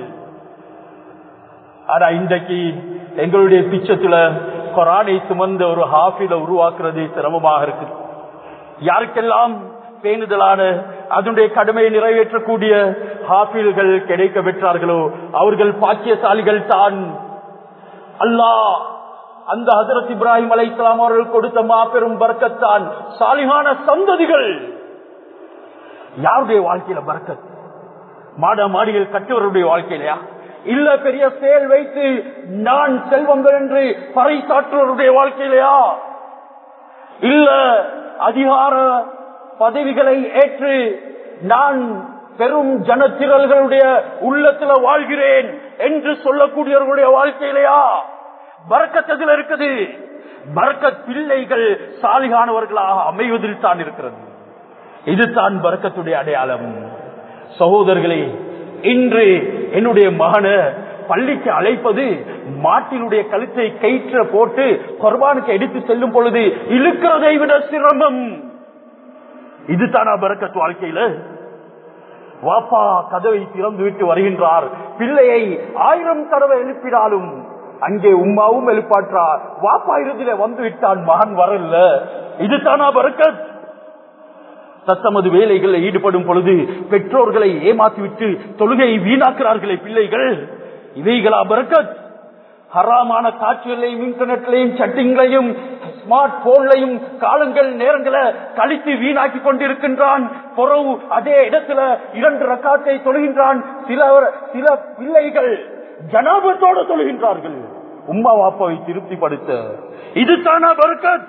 ஆனா இன்றைக்கு எங்களுடைய பிச்சத்துல கொரானை சுமந்த ஒரு ஹாஃபில உருவாக்குறது சிரமமாக இருக்கு யாருக்கெல்லாம் பேணுதலான அதனுடைய கடமையை நிறைவேற்றக்கூடிய ஹாஃபில்கள் கிடைக்க பெற்றார்களோ அவர்கள் பாக்கியசாலிகள் தான் அல்லாஹ் அந்த ஹசரத் இப்ராஹிம் அலை அவர்கள் கொடுத்த மாபெரும் பறக்கத்தான் சாலிகான சந்ததிகள் யாருடைய வாழ்க்கையில பறக்கத் மாட மாடிகள் கட்டுவருடைய வாழ்க்கையிலையா இல்ல பெரிய செயல் வைத்து நான் செல்வங்கள் என்று பறைசாற்றுவருடைய வாழ்க்கையிலையா இல்ல அதிகார பதவிகளை ஏற்று நான் பெரும் ஜனத்திரல்களுடைய உள்ளத்துல வாழ்கிறேன் என்று சொல்லக்கூடியவர்களுடைய வாழ்க்கையிலையா பறக்கத்தில் இருக்குது பறக்கத் பிள்ளைகள் சாலிகானவர்களாக அமைவதில் தான் இருக்கிறது இதுதான் பறக்கத்துடைய அடையாளம் சகோதரர்களே இன்று என்னுடைய மகனை பள்ளிக்கு அழைப்பது மாட்டினுடைய கழுத்தை கயிற்ற போட்டு குர்பானுக்கு எடுத்து செல்லும் பொழுது இழுக்கிறதை விட சிரமம் இதுதானா பறக்கத் வாழ்க்கையில வாப்பா கதவை திறந்து விட்டு வருகின்றார் பிள்ளையை ஆயிரம் தடவை எழுப்பினாலும் அங்கே உம்மாவும் எழுப்பாற்றார் வாப்பா இறுதியில வந்து விட்டான் மகன் வரல இதுதானா பறக்கத் தத்தமது வேலைகளில் ஈடுபடும் பொழுது பெற்றோர்களை ஏமாற்றிவிட்டு தொழுகையை வீணாக்குறார்களே பிள்ளைகள் இவைகளா பறக்கத் ஹராமான காட்சிகளையும் இன்டர்நெட்லையும் சட்டிங்களையும் ஸ்மார்ட் போன்லையும் காலங்கள் நேரங்களை கழித்து வீணாக்கி கொண்டிருக்கின்றான் பொறவு அதே இடத்துல இரண்டு ரக்காத்தை தொழுகின்றான் சில சில பிள்ளைகள் ஜனாபத்தோடு தொழுகின்றார்கள் உம்மா வாப்பாவை திருப்திப்படுத்த இது தானா பருக்கத்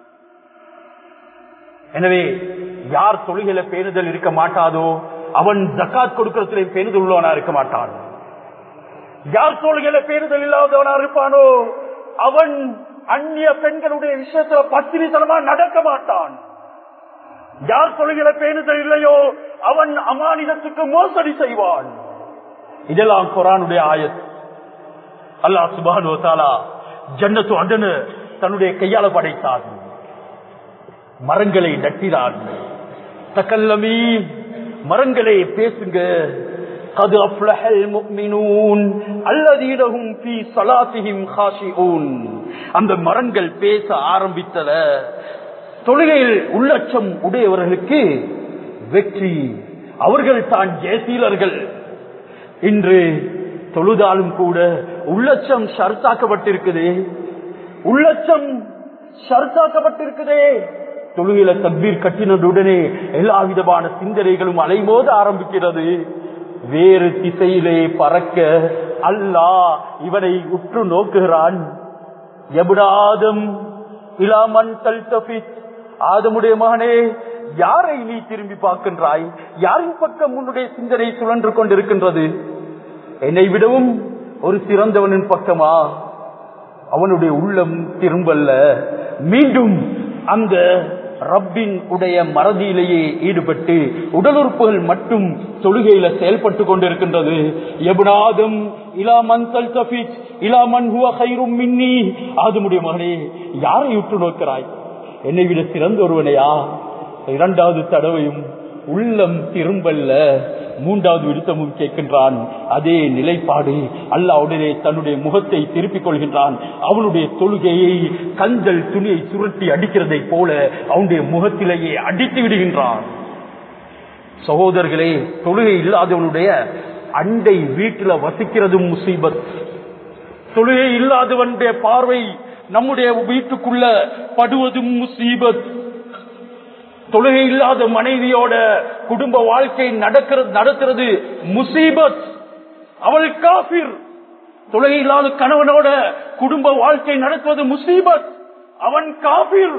எனவே யார் தொழுகையில பேணுதல் இருக்க மாட்டாதோ அவன் ஜக்காத் கொடுக்கறதுல பேணுதல் உள்ளவனா இருக்க மாட்டான் யார் தொழுகையில பேணுதல் இல்லாதவனா இருப்பானோ அவன் அந்நிய பெண்களுடைய விஷயத்துல பத்திரித்தனமா நடக்க மாட்டான் யார் தொழுகிற பேணுதல் இல்லையோ அவன் அமானிதத்துக்கு மோசடி செய்வான் இதெல்லாம் குரானுடைய ஆயத் அல்லா சுபானு தாலா ஜன்னத்து அடனு தன்னுடைய கையால படைத்தான் மரங்களை நட்டினான் தக்கல்லமி மரங்களே பேசுங்க قد أفلح المؤمنون الذين هم في صلاتهم خاشعون அந்த மரங்கள் பேச ஆரம்பித்தத தொழுகையில் உள்ளட்சம் உடையவர்களுக்கு வெற்றி அவர்கள் தான் ஜெயசீலர்கள் இன்று தொழுதாலும் கூட உள்ளட்சம் ஷர்த்தாக்கப்பட்டிருக்குது உள்ளட்சம் ஷர்த்தாக்கப்பட்டிருக்குதே தொழுகையில தக்பீர் கட்டினதுடனே எல்லா விதமான சிந்தனைகளும் அலைமோத ஆரம்பிக்கிறது வேறு திசையிலே பறக்க அல்லாஹ் இவனை உற்று நோக்குகிறான் எபுடாதம் இலாமன் தல்தபித் ஆதமுடைய மகனே யாரை நீ திரும்பி பார்க்கின்றாய் யாரின் பக்கம் உன்னுடைய சிந்தனை சுழன்று கொண்டிருக்கின்றது என்னை விடவும் ஒரு சிறந்தவனின் பக்கமா அவனுடைய உள்ளம் திரும்பல்ல மீண்டும் அந்த ரப்பின் உடைய மறதியிலேயே ஈடுபட்டு உடல் உறுப்புகள் மட்டும் தொழுகையில செயல்பட்டு கொண்டிருக்கின்றது எபுனாதும் இலா மன்சல் தபித் இலா மன் ஹுவ ஹைரும் மின்னி ஆதுமுடைய மகனே யாரை உற்று நோக்கிறாய் என்னை விட சிறந்த ஒருவனையா இரண்டாவது தடவையும் உள்ளம் திரும்பல்ல மூன்றாவது விடுத்தமும் கேட்கின்றான் அதே நிலைப்பாடு அல்லாவுடனே தன்னுடைய முகத்தை திருப்பிக் கொள்கின்றான் அவனுடைய தொழுகையை கஞ்சல் துணியை சுருட்டி அடிக்கிறதை போல அவனுடைய முகத்திலேயே அடித்து விடுகின்றான் சகோதரர்களே தொழுகை இல்லாதவனுடைய அண்டை வீட்டுல வசிக்கிறதும் முசீபத் தொழுகை இல்லாதவனுடைய பார்வை நம்முடைய வீட்டுக்குள்ள படுவதும் முசீபத் தொழுகை இல்லாத மனைவியோட குடும்ப வாழ்க்கை நடக்கிறது நடத்துறது முசீபத் அவள் காபிர் தொழுகை இல்லாத கணவனோட குடும்ப வாழ்க்கை நடத்துவது முசீபத் அவன் காபிர்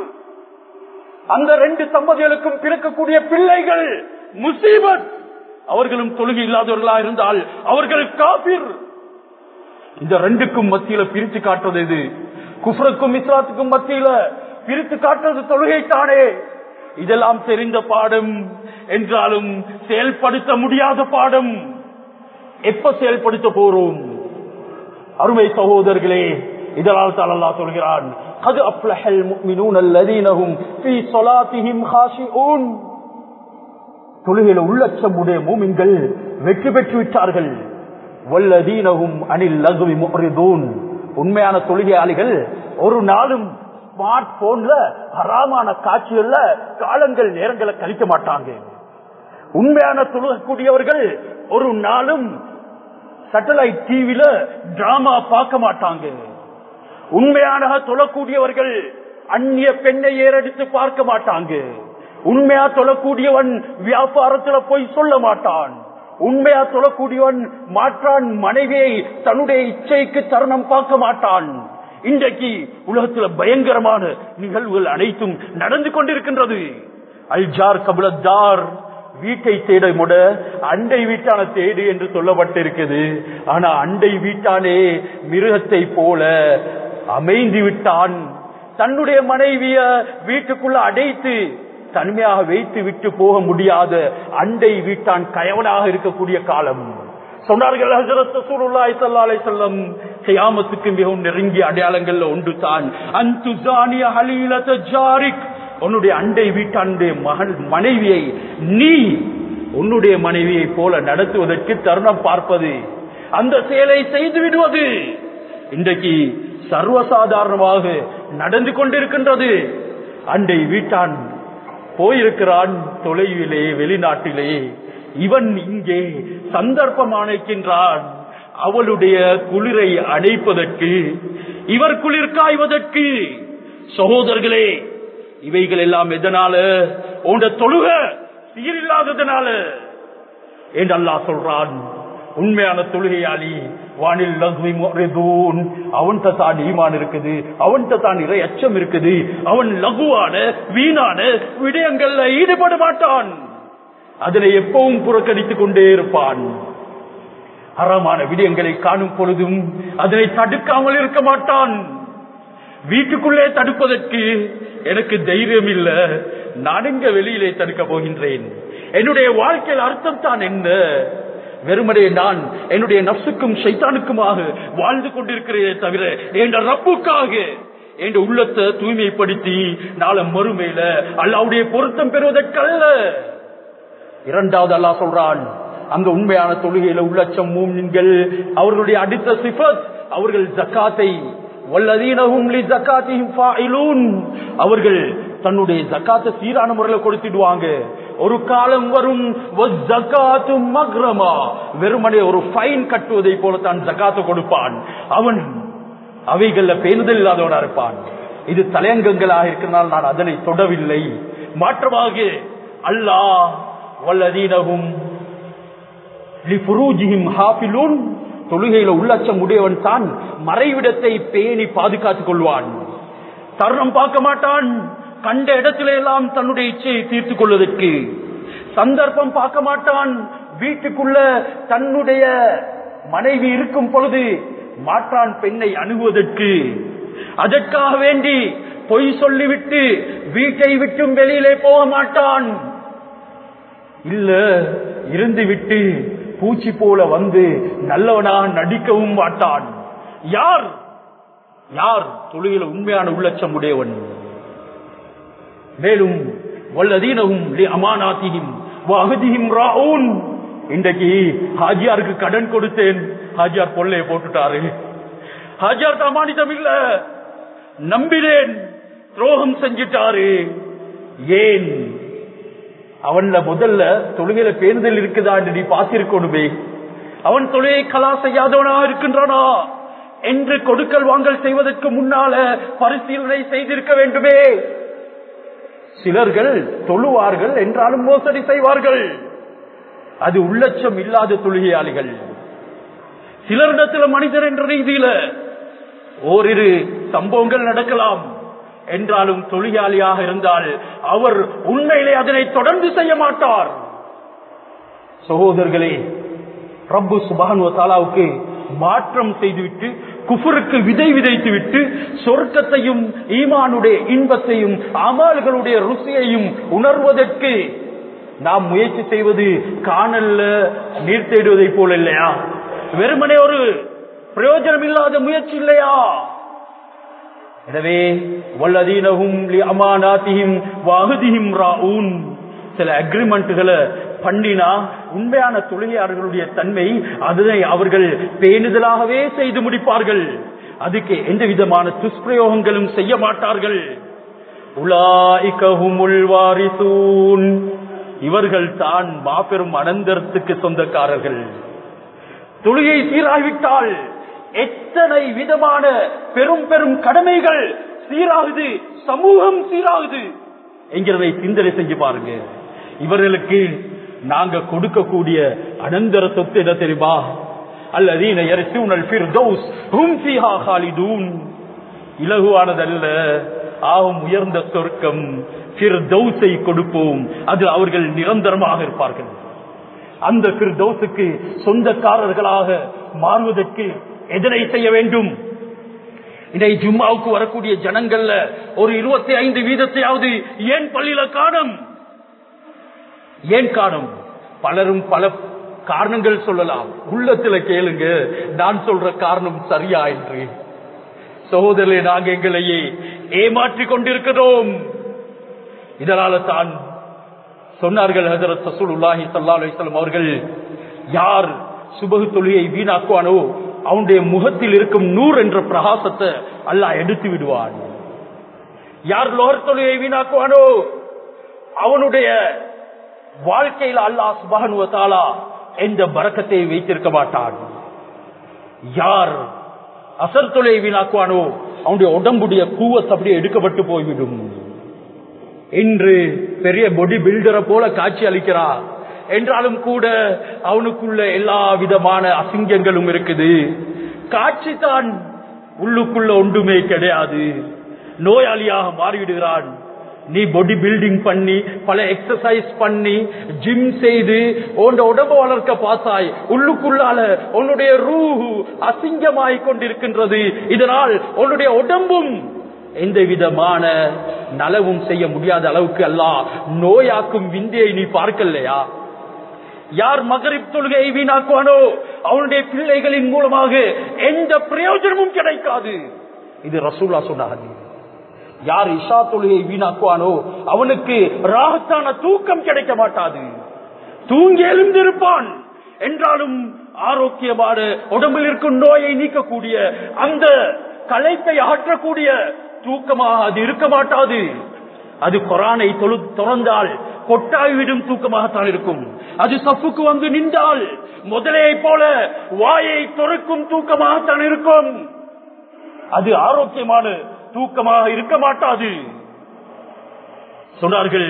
அந்த ரெண்டு தம்பதிகளுக்கும் பிறக்கக்கூடிய பிள்ளைகள் முசீபத் அவர்களும் தொழுகை இல்லாதவர்களா இருந்தால் அவர்கள் காபிர் இந்த ரெண்டுக்கும் மத்தியில பிரித்து காட்டுறது இது குஃப்ருக்கும் இஸ்லாத்துக்கும் மத்தியில பிரித்து காட்டுறது தொழுகை தானே இதெல்லாம் தெரிந்த பாடம் என்றாலும் செயல்படுத்த முடியாத பாடம் எப்ப செயல்படுத்த போறோம் அருமை சகோதரர்களே இதனால் தான் அல்லாஹ் சொல்கிறான் قد أفلح المؤمنون الذين هم في صلاتهم خاشعون தொழுகையில உள்ளச்சம் உடைய மூமின்கள் வெற்றி பெற்று விட்டார்கள் வல்லதீனகும் அனில் லகுவி முறிதூன் உண்மையான தொழுகையாளிகள் ஒரு நாளும் ஸ்மார்ட் போன்ல ஹராமான காட்சிகள்ல காலங்கள் நேரங்களை கழிக்க மாட்டாங்க உண்மையான தொழுகக்கூடியவர்கள் ஒரு நாளும் சேட்டலைட் டிவில டிராமா பார்க்க மாட்டாங்க உண்மையான தொழக்கூடியவர்கள் அந்நிய பெண்ணை ஏறெடுத்து பார்க்க மாட்டாங்க உண்மையா தொழக்கூடியவன் வியாபாரத்துல போய் சொல்ல மாட்டான் உண்மையா தொழக்கூடியவன் மாற்றான் மனைவியை தன்னுடைய இச்சைக்கு தருணம் பார்க்க மாட்டான் இன்றைக்கு உலகத்துல பயங்கரமான நிகழ்வுகள் அனைத்தும் நடந்து கொண்டிருக்கின்றது அல்ஜார் கபுலத்தார் வீட்டை தேட முட அண்டை வீட்டான தேடு என்று சொல்லப்பட்டிருக்குது ஆனா அண்டை வீட்டானே மிருகத்தை போல அமைந்து விட்டான் தன்னுடைய மனைவிய வீட்டுக்குள்ள அடைத்து தனிமையாக வைத்து விட்டு போக முடியாத அண்டை வீட்டான் கயவனாக இருக்கக்கூடிய காலம் சொன்னார்கள் ஹஜரத் ரசூலுல்லாஹி ஸல்லல்லாஹு அலைஹி வஸல்லம் கியாமத்துக்கு மிகவும் நெருங்கிய அடையாளங்கள்ல ஒன்று தான் அன்துசானிய ஹலீலத ஜாரிக் உன்னுடைய அண்டை வீட்டாண்டுடைய மகன் மனைவியை நீ உன்னுடைய மனைவியை போல நடத்துவதற்கு தருணம் பார்ப்பது அந்த செயலை செய்து விடுவது இன்றைக்கு சர்வசாதாரணமாக நடந்து கொண்டிருக்கின்றது அண்டை வீட்டான் போயிருக்கிறான் தொலைவிலே வெளிநாட்டிலே இவன் இங்கே சந்தர்ப்பம் அணைக்கின்றான் அவளுடைய குளிரை அடைப்பதற்கு இவர் குளிர் காய்வதற்கு சகோதரர்களே இவைகள் எல்லாம் எதனால உண்ட தொழுக சீரில்லாததுனால என்று அல்லாஹ் சொல்றான் உண்மையான தொழுகையாளி வானில் லகுவின் அவன்கிட்ட தான் ஈமான் இருக்குது அவன்கிட்ட தான் இறை அச்சம் இருக்குது அவன் லகுவான வீணான விடயங்கள்ல ஈடுபட மாட்டான் அதனை எப்பவும் புறக்கணித்துக் கொண்டே இருப்பான் அறமான விடயங்களை காணும் பொழுதும் அதனை தடுக்காமல் இருக்க மாட்டான் வீட்டுக்குள்ளே தடுப்பதற்கு எனக்கு தைரியம் இல்ல நான் எங்க வெளியிலே தடுக்க போகின்றேன் என்னுடைய வாழ்க்கையில் அர்த்தம் தான் என்ன வெறுமனே நான் என்னுடைய நப்சுக்கும் சைத்தானுக்குமாக வாழ்ந்து கொண்டிருக்கிறதே தவிர என்ற ரப்புக்காக என்ற உள்ளத்தை தூய்மைப்படுத்தி நாளை மறுமையில அல்லாவுடைய பொருத்தம் பெறுவதற்கல்ல இரண்டாவது அல்லாஹ் சொல்றான் அந்த உண்மையான தொழுகையில உள்ளச்சம் மூமின்கள் அவர்களுடைய அடுத்த சிஃபத் அவர்கள் ஜக்காத்தை வல்லதீனஹும் லி ஜக்காத்திஹிம் ஃபாயிலூன் அவர்கள் தன்னுடைய ஜக்காத்தை சீரான முறையில் கொடுத்துடுவாங்க ஒரு காலம் வரும் ஜக்காத்து மக்ரமா வெறுமனே ஒரு ஃபைன் கட்டுவதை போல தான் ஜக்காத்து கொடுப்பான் அவன் அவைகள்ல பேணுதல் இல்லாதவனா இருப்பான் இது தலையங்கங்களாக இருக்கிறனால் நான் அதனை தொடவில்லை மாற்றமாக அல்லாஹ் வல்லதீனகும் தொழுகையில உள்ளச்சம் உடையவன் தான் மறைவிடத்தை பேணி பாதுகாத்துக் கொள்வான் தருணம் பார்க்க மாட்டான் கண்ட இடத்தில எல்லாம் தன்னுடைய இச்சையை தீர்த்துக் கொள்வதற்கு சந்தர்ப்பம் பார்க்க மாட்டான் வீட்டுக்குள்ள தன்னுடைய மனைவி இருக்கும் பொழுது மாற்றான் பெண்ணை அணுகுவதற்கு அதற்காக வேண்டி பொய் சொல்லிவிட்டு வீட்டை விட்டும் வெளியிலே போக மாட்டான் இல்ல இருந்து விட்டு பூச்சி போல வந்து நல்லவனாக நடிக்கவும் மாட்டான் யார் யார் தொழுகையில் உண்மையான உள்ளச்சம் உடையவன் மேலும் வல்லதீனகும் அமானாத்தியும் அகதியும் ராவுன் இன்றைக்கு ஹாஜியாருக்கு கடன் கொடுத்தேன் ஹாஜியார் பொல்லையை போட்டுட்டாரு ஹாஜியார் அமானிதம் இல்ல நம்பினேன் துரோகம் செஞ்சிட்டாரு ஏன் அவன்ல முதல்ல தொழுகையில பேருதல் இருக்குதா என்று நீ பார்த்திருக்கணுமே அவன் தொழுகை கலா செய்யாதவனா இருக்கின்றானா என்று கொடுக்கல் வாங்கல் செய்வதற்கு முன்னால பரிசீலனை செய்திருக்க வேண்டுமே சிலர்கள் தொழுவார்கள் என்றாலும் மோசடி செய்வார்கள் அது உள்ளட்சம் இல்லாத தொழுகையாளிகள் சிலரிடத்தில் மனிதர் என்ற ரீதியில ஓரிரு சம்பவங்கள் நடக்கலாம் என்றாலும் தொழிலாளியாக இருந்தால் அவர் உண்மையிலே அதனை தொடர்ந்து செய்ய மாட்டார் சகோதரர்களே ரப்பு சுபான் தாலாவுக்கு மாற்றம் செய்துவிட்டு குஃபருக்கு விதை விதைத்துவிட்டு சொர்க்கத்தையும் ஈமானுடைய இன்பத்தையும் அமல்களுடைய ருசியையும் உணர்வதற்கு நாம் முயற்சி செய்வது காணல்ல நீர் தேடுவதை போல இல்லையா வெறுமனே ஒரு பிரயோஜனம் இல்லாத முயற்சி இல்லையா எனவே வல்லதீனகும் அமானாத்தியும் வாகுதியும் ராவுன் சில அக்ரிமெண்ட்டுகளை பண்ணினா உண்மையான தொழுகையாளர்களுடைய தன்மை அதனை அவர்கள் பேணுதலாகவே செய்து முடிப்பார்கள் அதுக்கு எந்த விதமான துஷ்பிரயோகங்களும் செய்ய மாட்டார்கள் உலாய்கஹுமுல் வாரிசூன் இவர்கள் தான் மாபெரும் அனந்தரத்துக்கு சொந்தக்காரர்கள் தொழுகை சீராகிவிட்டால் எத்தனை விதமான பெரும் பெரும் கடமைகள் சீராகுது சமூகம் சீராகுது என்கிறதை சிந்தனை செஞ்சு பாருங்க இவர்களுக்கு நாங்க கொடுக்கக்கூடிய அனந்தர சொத்து என்ன தெரியுமா அல்லதீன யரிசூனல் ஃபிர்தௌஸ் ஹும் ஃபீஹா காலிதூன் இலகுவானதல்ல ஆகும் உயர்ந்த சொர்க்கம் ஃபிர்தௌஸை கொடுப்போம் அது அவர்கள் நிரந்தரமாக இருப்பார்கள் அந்த ஃபிர்தௌஸுக்கு சொந்தக்காரர்களாக மாறுவதற்கு எதனை செய்ய வேண்டும் இதை ஜும்மாவுக்கு வரக்கூடிய ஜனங்கள்ல ஒரு இருபத்தி ஐந்து வீதத்தையாவது ஏன் பள்ளியில காணும் ஏன் காணும் பலரும் பல காரணங்கள் சொல்லலாம் உள்ளத்துல கேளுங்க நான் சொல்ற காரணம் சரியா என்று சகோதரே நாங்க எங்களையே ஏமாற்றிக் கொண்டிருக்கிறோம் இதனால தான் சொன்னார்கள் ஹசரத் சசூலுல்லாஹி ஸல்லல்லாஹு அலைஹி வஸல்லம் அவர்கள் யார் சுபகு தொழிலை வீணாக்குவானோ அவனுடைய முகத்தில் இருக்கும் நூறு என்ற பிரகாசத்தை அல்லாஹ் எடுத்து விடுவான் யார் லோகர் தொழிலை வீணாக்குவானோ அவனுடைய வாழ்க்கையில் அல்லாஹ் சுபஹானு தாலா எந்த பறக்கத்தை வைத்திருக்க மாட்டான் யார் அசர் தொழிலை வீணாக்குவானோ அவனுடைய உடம்புடைய கூவத் அப்படியே எடுக்கப்பட்டு போய்விடும் இன்று பெரிய பொடி பில்டரை போல காட்சி அளிக்கிறார் என்றாலும் கூட அவனுக்குள்ள எல்லா விதமான அசிங்கங்களும் இருக்குது காட்சி தான் உள்ளுக்குள்ள ஒன்றுமே கிடையாது நோயாளியாக மாறிவிடுகிறான் நீ பாடி பில்டிங் பண்ணி பல எக்ஸசைஸ் பண்ணி ஜிம் செய்து உன் உடம்பு வளர்க்க பார்த்தாய் உள்ளுக்குள்ளால உன்னுடைய ரூஹு அசிங்கமாய் கொண்டிருக்கின்றது இதனால் உன்னுடைய உடம்பும் எந்த விதமான நலவும் செய்ய முடியாத அளவுக்கு அல்லாஹ் நோயாக்கும் விந்தியை நீ பார்க்கலையா யார் மகரிப் தொழுகையை வீணாக்குவானோ அவனுடைய பிள்ளைகளின் மூலமாக எந்த பிரயோஜனமும் கிடைக்காது இது ரசூல்லா சொன்னார் யார் இஷா தொழுகையை வீணாக்குவானோ அவனுக்கு ராகத்தான தூக்கம் கிடைக்க மாட்டாது தூங்கி எழுந்திருப்பான் என்றாலும் ஆரோக்கியமான உடம்பில் இருக்கும் நோயை நீக்கக்கூடிய அந்த களைப்பை அகற்றக்கூடிய தூக்கமாக அது இருக்க மாட்டாது அது கொரானை தொழு திறந்தால் கொட்டாய்விடும் தூக்கமாகத்தான் இருக்கும் அது சப்புக்கு வந்து நின்றால் முதலையை போல வாயை துறக்கும் தூக்கமாகத்தான் இருக்கும் அது ஆரோக்கியமான தூக்கமாக இருக்க மாட்டாது சொன்னார்கள்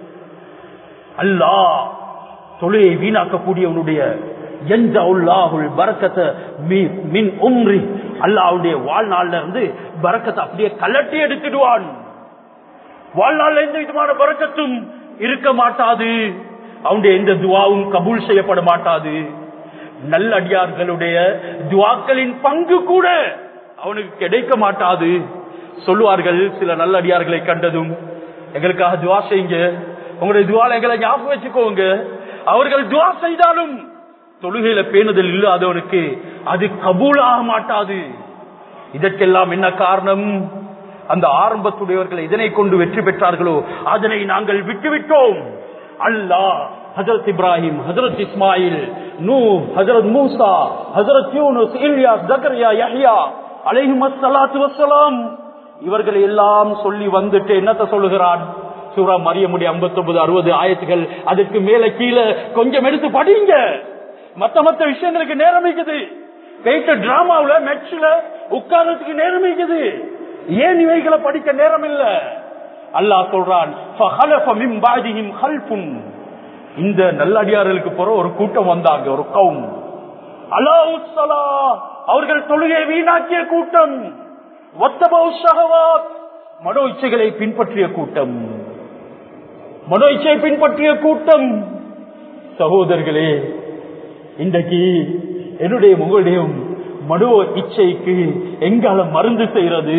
அல்லாஹ் தொழிலை வீணாக்கக்கூடியவனுடைய எந்த உல்லாஹுல் பரக்கத்தை மின் உம்ரி அல்லாவுடைய வாழ்நாள்ல இருந்து பரக்கத்தை அப்படியே கலட்டி எடுத்துடுவான் வாழ்நாள்ல எந்த விதமான பரக்கத்தும் இருக்க மாட்டாது அவனுடைய எந்த துவாவும் கபூல் செய்யப்பட மாட்டாது நல்லடியார்களுடைய துவாக்களின் பங்கு கூட அவனுக்கு கிடைக்க மாட்டாது சொல்லுவார்கள் சில நல்லடியார்களை கண்டதும் எங்களுக்காக துவா செய்யுங்க உங்களுடைய துவால எங்களை ஞாபகம் வச்சுக்கோங்க அவர்கள் துவா செய்தாலும் தொழுகையில பேணுதல் இல்லாதவனுக்கு அது கபூலாக மாட்டாது இதற்கெல்லாம் என்ன காரணம் அந்த ஆரம்பத்துடையவர்கள் இதனை கொண்டு வெற்றி பெற்றார்களோ அதனை நாங்கள் விட்டுவிட்டோம் அல்லாஹ் ஹசரத் இப்ராஹிம் ஹசரத் இஸ்மாயில் நூ ஹசரத் மூசா ஹசரத் யூனுஸ் இல்யாஸ் ஜக்கரியா யஹ்யா அலைஹிம் அஸ்ஸலாத்து வஸ்ஸலாம் இவர்கள் எல்லாம் சொல்லி வந்துட்டு என்னத்த சொல்லுகிறான் சூரா மரியமுடைய ஐம்பத்தி ஒன்பது அறுபது ஆயத்துகள் அதுக்கு மேல கீழே கொஞ்சம் எடுத்து படிங்க மத்த மத்த விஷயங்களுக்கு நேரம் இருக்குது போயிட்டு டிராமாவுல மெட்ஸ்ல உட்கார்றதுக்கு நேரம் இருக்குது ஏன் இவைகளை படிக்க நேரம் இல்ல அல்லாஹ் சொல்றான் "ஃபஹலஃப மின் பஅதிஹிம் ஹல்ஃபுன்." இந்த நல்லடியார்களுக்கு போற ஒரு கூட்டம் வந்தாங்க ஒரு கவுன் அலாவுசலா அவர்கள் தொழுகை வீணாக்கிய கூட்டம் ஒத்தபவு ஷஹவாத் மனோ இச்சைகளை பின்பற்றிய கூட்டம் மனோ இச்சையை பின்பற்றிய கூட்டம் சகோதரர்களே இன்றைக்கு என்னுடைய முகடையும் மனோ இச்சைக்கு எங்கால மருந்து செய்யறது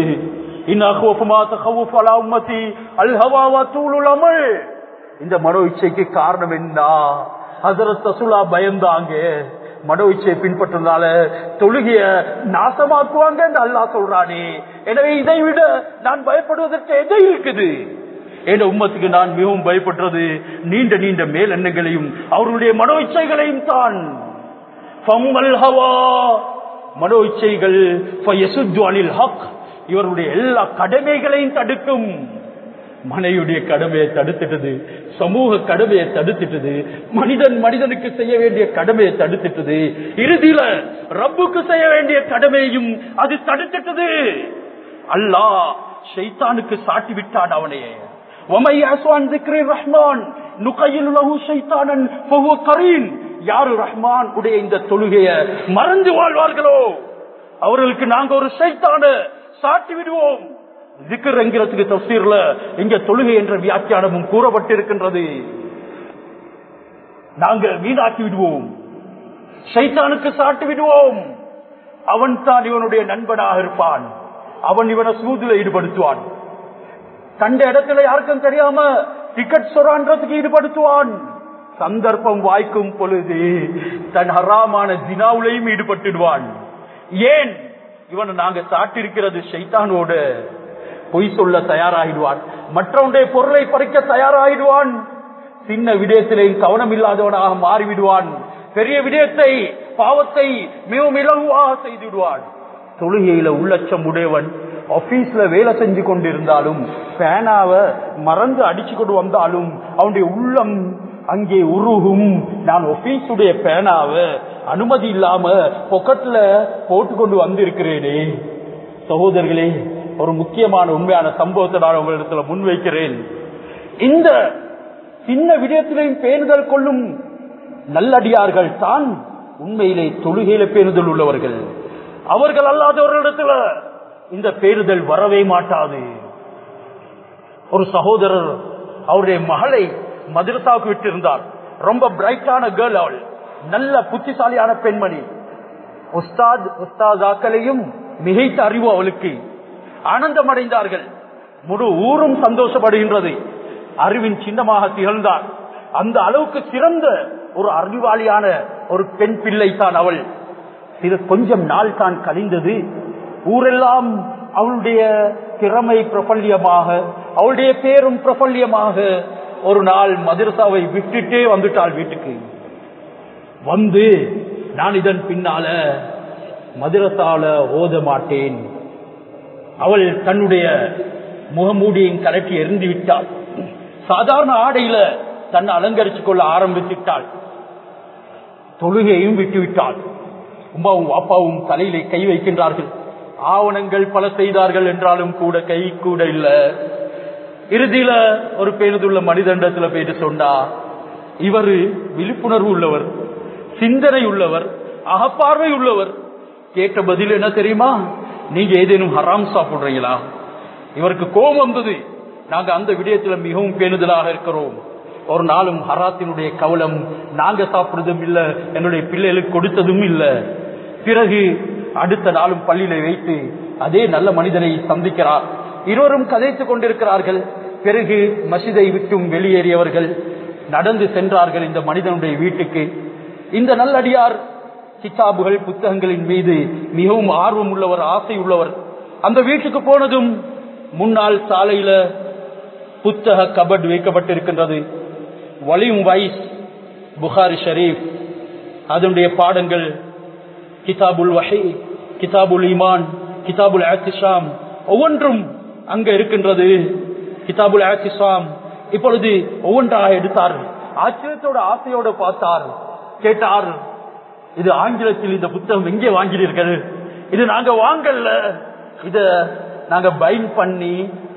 இந்த மனோ இச்சைக்கு காரணம் என்ன ஹசரத் ரசூலா பயந்தாங்க மனோ இச்சையை பின்பற்றதால தொழுகைய நாசமாக்குவாங்க அல்லாஹ் சொல்றானே எனவே இதை விட நான் பயப்படுவதற்கு எதை இருக்குது என் உம்மத்துக்கு நான் மிகவும் பயப்படுறது நீண்ட நீண்ட மேல் எண்ணங்களையும் அவர்களுடைய மனோ இச்சைகளையும் தான் ஃபம்மல் ஹவா மனோ இச்சைகள் ஃபயசுத்து அனில் ஹக் இவருடைய எல்லா கடமைகளையும் தடுக்கும் மனைவியுடைய கடமையை தடுத்துட்டது சமூக கடமையை தடுத்துட்டது மனிதன் மனிதனுக்கு செய்ய வேண்டிய கடமையை தடுத்துட்டது இறுதியில ரப்புக்கு செய்ய வேண்டிய கடமையையும் அது தடுத்துட்டது அல்லாஹ் ஷைத்தானுக்கு சாட்டி விட்டான் அவனையே ரஹ்மான் யாரு ரஹ்மான் உடைய இந்த தொழுகைய மறந்து வாழ்வார்களோ அவர்களுக்கு நாங்க ஒரு சைத்தான சாட்டி விடுவோம் ஜிக்கர் என்கிறதுக்கு தப்சீர்ல இங்க தொழுகை என்ற வியாக்கியானமும் கூறப்பட்டிருக்கின்றது நாங்க வீணாக்கி விடுவோம் சைத்தானுக்கு சாட்டி விடுவோம் அவன் தான் இவனுடைய நண்பனாக இருப்பான் அவன் இவனை சூதுல ஈடுபடுத்துவான் கண்ட இடத்துல யாருக்கும் தெரியாம டிக்கெட் சொரான்றதுக்கு ஈடுபடுத்துவான் சந்தர்ப்பம் வாய்க்கும் பொழுது தன் ஹராமான தினாவுலையும் ஈடுபட்டுடுவான் ஏன் இவனை நாங்க சாட்டிருக்கிறது ஷைத்தானோட பொய் சொல்ல தயாராகிடுவான் மற்றவனுடைய பொருளை பறிக்க தயாராகிடுவான் சின்ன விடயத்திலேயும் கவனம் இல்லாதவனாக மாறிவிடுவான் பெரிய விடயத்தை பாவத்தை மிகவும் இலகுவாக செய்துவிடுவான் தொழுகையில உள்ளச்சம் உடையவன் ஆபீஸ்ல வேலை செஞ்சு கொண்டிருந்தாலும் பேனாவை மறந்து அடிச்சு கொண்டு வந்தாலும் அவனுடைய உள்ளம் அங்கே உருகும் நான் ஆபீஸுடைய பேனாவை அனுமதி இல்லாம பொக்கெட்ல போட்டு கொண்டு வந்திருக்கிறேனே சகோதரர்களே ஒரு முக்கியமான உண்மையான சம்பவத்தை நான் உங்களிடத்துல முன்வைக்கிறேன் இந்த சின்ன விடயத்திலையும் பேணுதல் கொள்ளும் நல்லடியார்கள் தான் உண்மையிலே தொழுகையில பேணுதல் உள்ளவர்கள் அவர்கள் அல்லாதவர்களிடத்துல இந்த பேருதல் வரவே மாட்டாது ஒரு சகோதரர் அவருடைய மகளை மதுரசாவுக்கு விட்டிருந்தார் ரொம்ப பிரைட்டான கேர்ள் அவள் நல்ல புத்திசாலியான பெண்மணி உஸ்தாத் உஸ்தாதாக்களையும் மிகைத்த அறிவு அவளுக்கு ஆனந்தம் அடைந்தார்கள் முழு ஊரும் சந்தோஷப்படுகின்றது அறிவின் சின்னமாக திகழ்ந்தார் அந்த அளவுக்கு சிறந்த ஒரு அறிவாளியான ஒரு பெண் பிள்ளை தான் அவள் சிறு கொஞ்சம் நாள் தான் கழிந்தது ஊரெல்லாம் அவளுடைய திறமை பிரபல்யமாக அவளுடைய பேரும் பிரபல்யமாக ஒரு நாள் மதரசாவை விட்டுட்டே வந்துட்டாள் வீட்டுக்கு வந்து நான் இதன் பின்னால மதரசால ஓத மாட்டேன் அவள் தன்னுடைய முகமூடியின் கலட்டி எரிந்து விட்டாள் சாதாரண ஆடையில தன்னை அலங்கரித்துக் கொள்ள ஆரம்பித்துட்டாள் தொழுகையும் விட்டுவிட்டாள் உமாவும் அப்பாவும் தலையிலே கை வைக்கின்றார்கள் ஆவணங்கள் பல செய்தார்கள் என்றாலும் கூட கை கூட இல்ல இறுதியில ஒரு பேருந்துள்ள மனிதண்டத்துல போயிட்டு சொன்னா இவரு விழிப்புணர்வு உள்ளவர் சிந்தனை உள்ளவர் அகப்பார்வை உள்ளவர் கேட்ட பதில் என்ன தெரியுமா நீங்க ஏதேனும் ஹராம் சாப்பிடுறீங்களா இவருக்கு கோபம் வந்தது நாங்க அந்த விடயத்துல மிகவும் பேணுதலாக இருக்கிறோம் ஒரு நாளும் ஹராத்தினுடைய கவலம் நாங்க சாப்பிடுறதும் இல்ல என்னுடைய பிள்ளைகளுக்கு கொடுத்ததும் இல்ல பிறகு அடுத்த நாளும் பள்ளியில வைத்து அதே நல்ல மனிதனை சந்திக்கிறார் இருவரும் கதைத்துக் கொண்டிருக்கிறார்கள் பிறகு மசிதை விட்டும் வெளியேறியவர்கள் நடந்து சென்றார்கள் இந்த மனிதனுடைய வீட்டுக்கு இந்த நல்லடியார் கிதாபுகள் புத்தகங்களின் மீது மிகவும் ஆர்வம் உள்ளவர் ஆசை உள்ளவர் அந்த வீட்டுக்கு போனதும் முன்னாள் சாலையில புத்தக கபட் வைக்கப்பட்டிருக்கின்றது வலியும் வைஸ் புகாரி ஷரீப் அதனுடைய பாடங்கள் கிதாபுல் வஹி கிதாபுல் ஈமான் கிதாபுல் ஆத்திஷாம் ஒவ்வொன்றும் அங்க இருக்கின்றது கிதாபுல் ஆத்திஷாம் இப்பொழுது ஒவ்வொன்றாக எடுத்தார் ஆச்சரியத்தோட ஆசையோட பார்த்தார் கேட்டார் இது ஆங்கிலத்தில் இந்த புத்தகம் எங்கே வாங்கினீர்கள் இது நாங்க வாங்கல இத நாங்க பைன் பண்ணி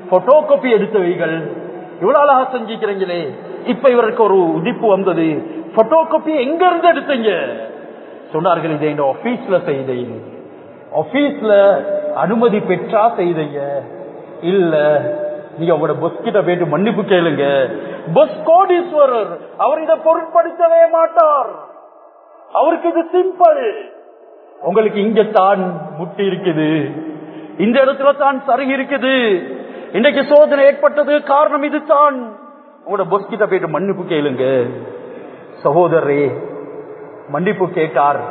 போட்டோ காப்பி எடுத்தவைகள் இவ்வளவு அழகா செஞ்சுக்கிறீங்களே இப்ப இவருக்கு ஒரு உதிப்பு வந்தது போட்டோ காப்பி எங்க இருந்து எடுத்தீங்க சொன்னார்கள் இதை இந்த ஆபீஸ்ல செய்தேன் ஆபீஸ்ல அனுமதி பெற்றா செய்தீங்க இல்ல நீங்க உங்களோட பொஸ் கிட்ட போயிட்டு மன்னிப்பு கேளுங்க பொஸ் கோடீஸ்வரர் அவர் இதை பொருட்படுத்தவே மாட்டார் அவருக்கு இது சிம்பிள் உங்களுக்கு இங்க தான் முட்டி இருக்குது இந்த இடத்துல தான் சருகி இருக்குது இன்றைக்கு சோதனை ஏற்பட்டது காரணம் இதுதான் உங்களோட பொஸ் கிட்ட போயிட்டு மன்னிப்பு கேளுங்க சகோதரரே மன்னிப்பு கேட்டார்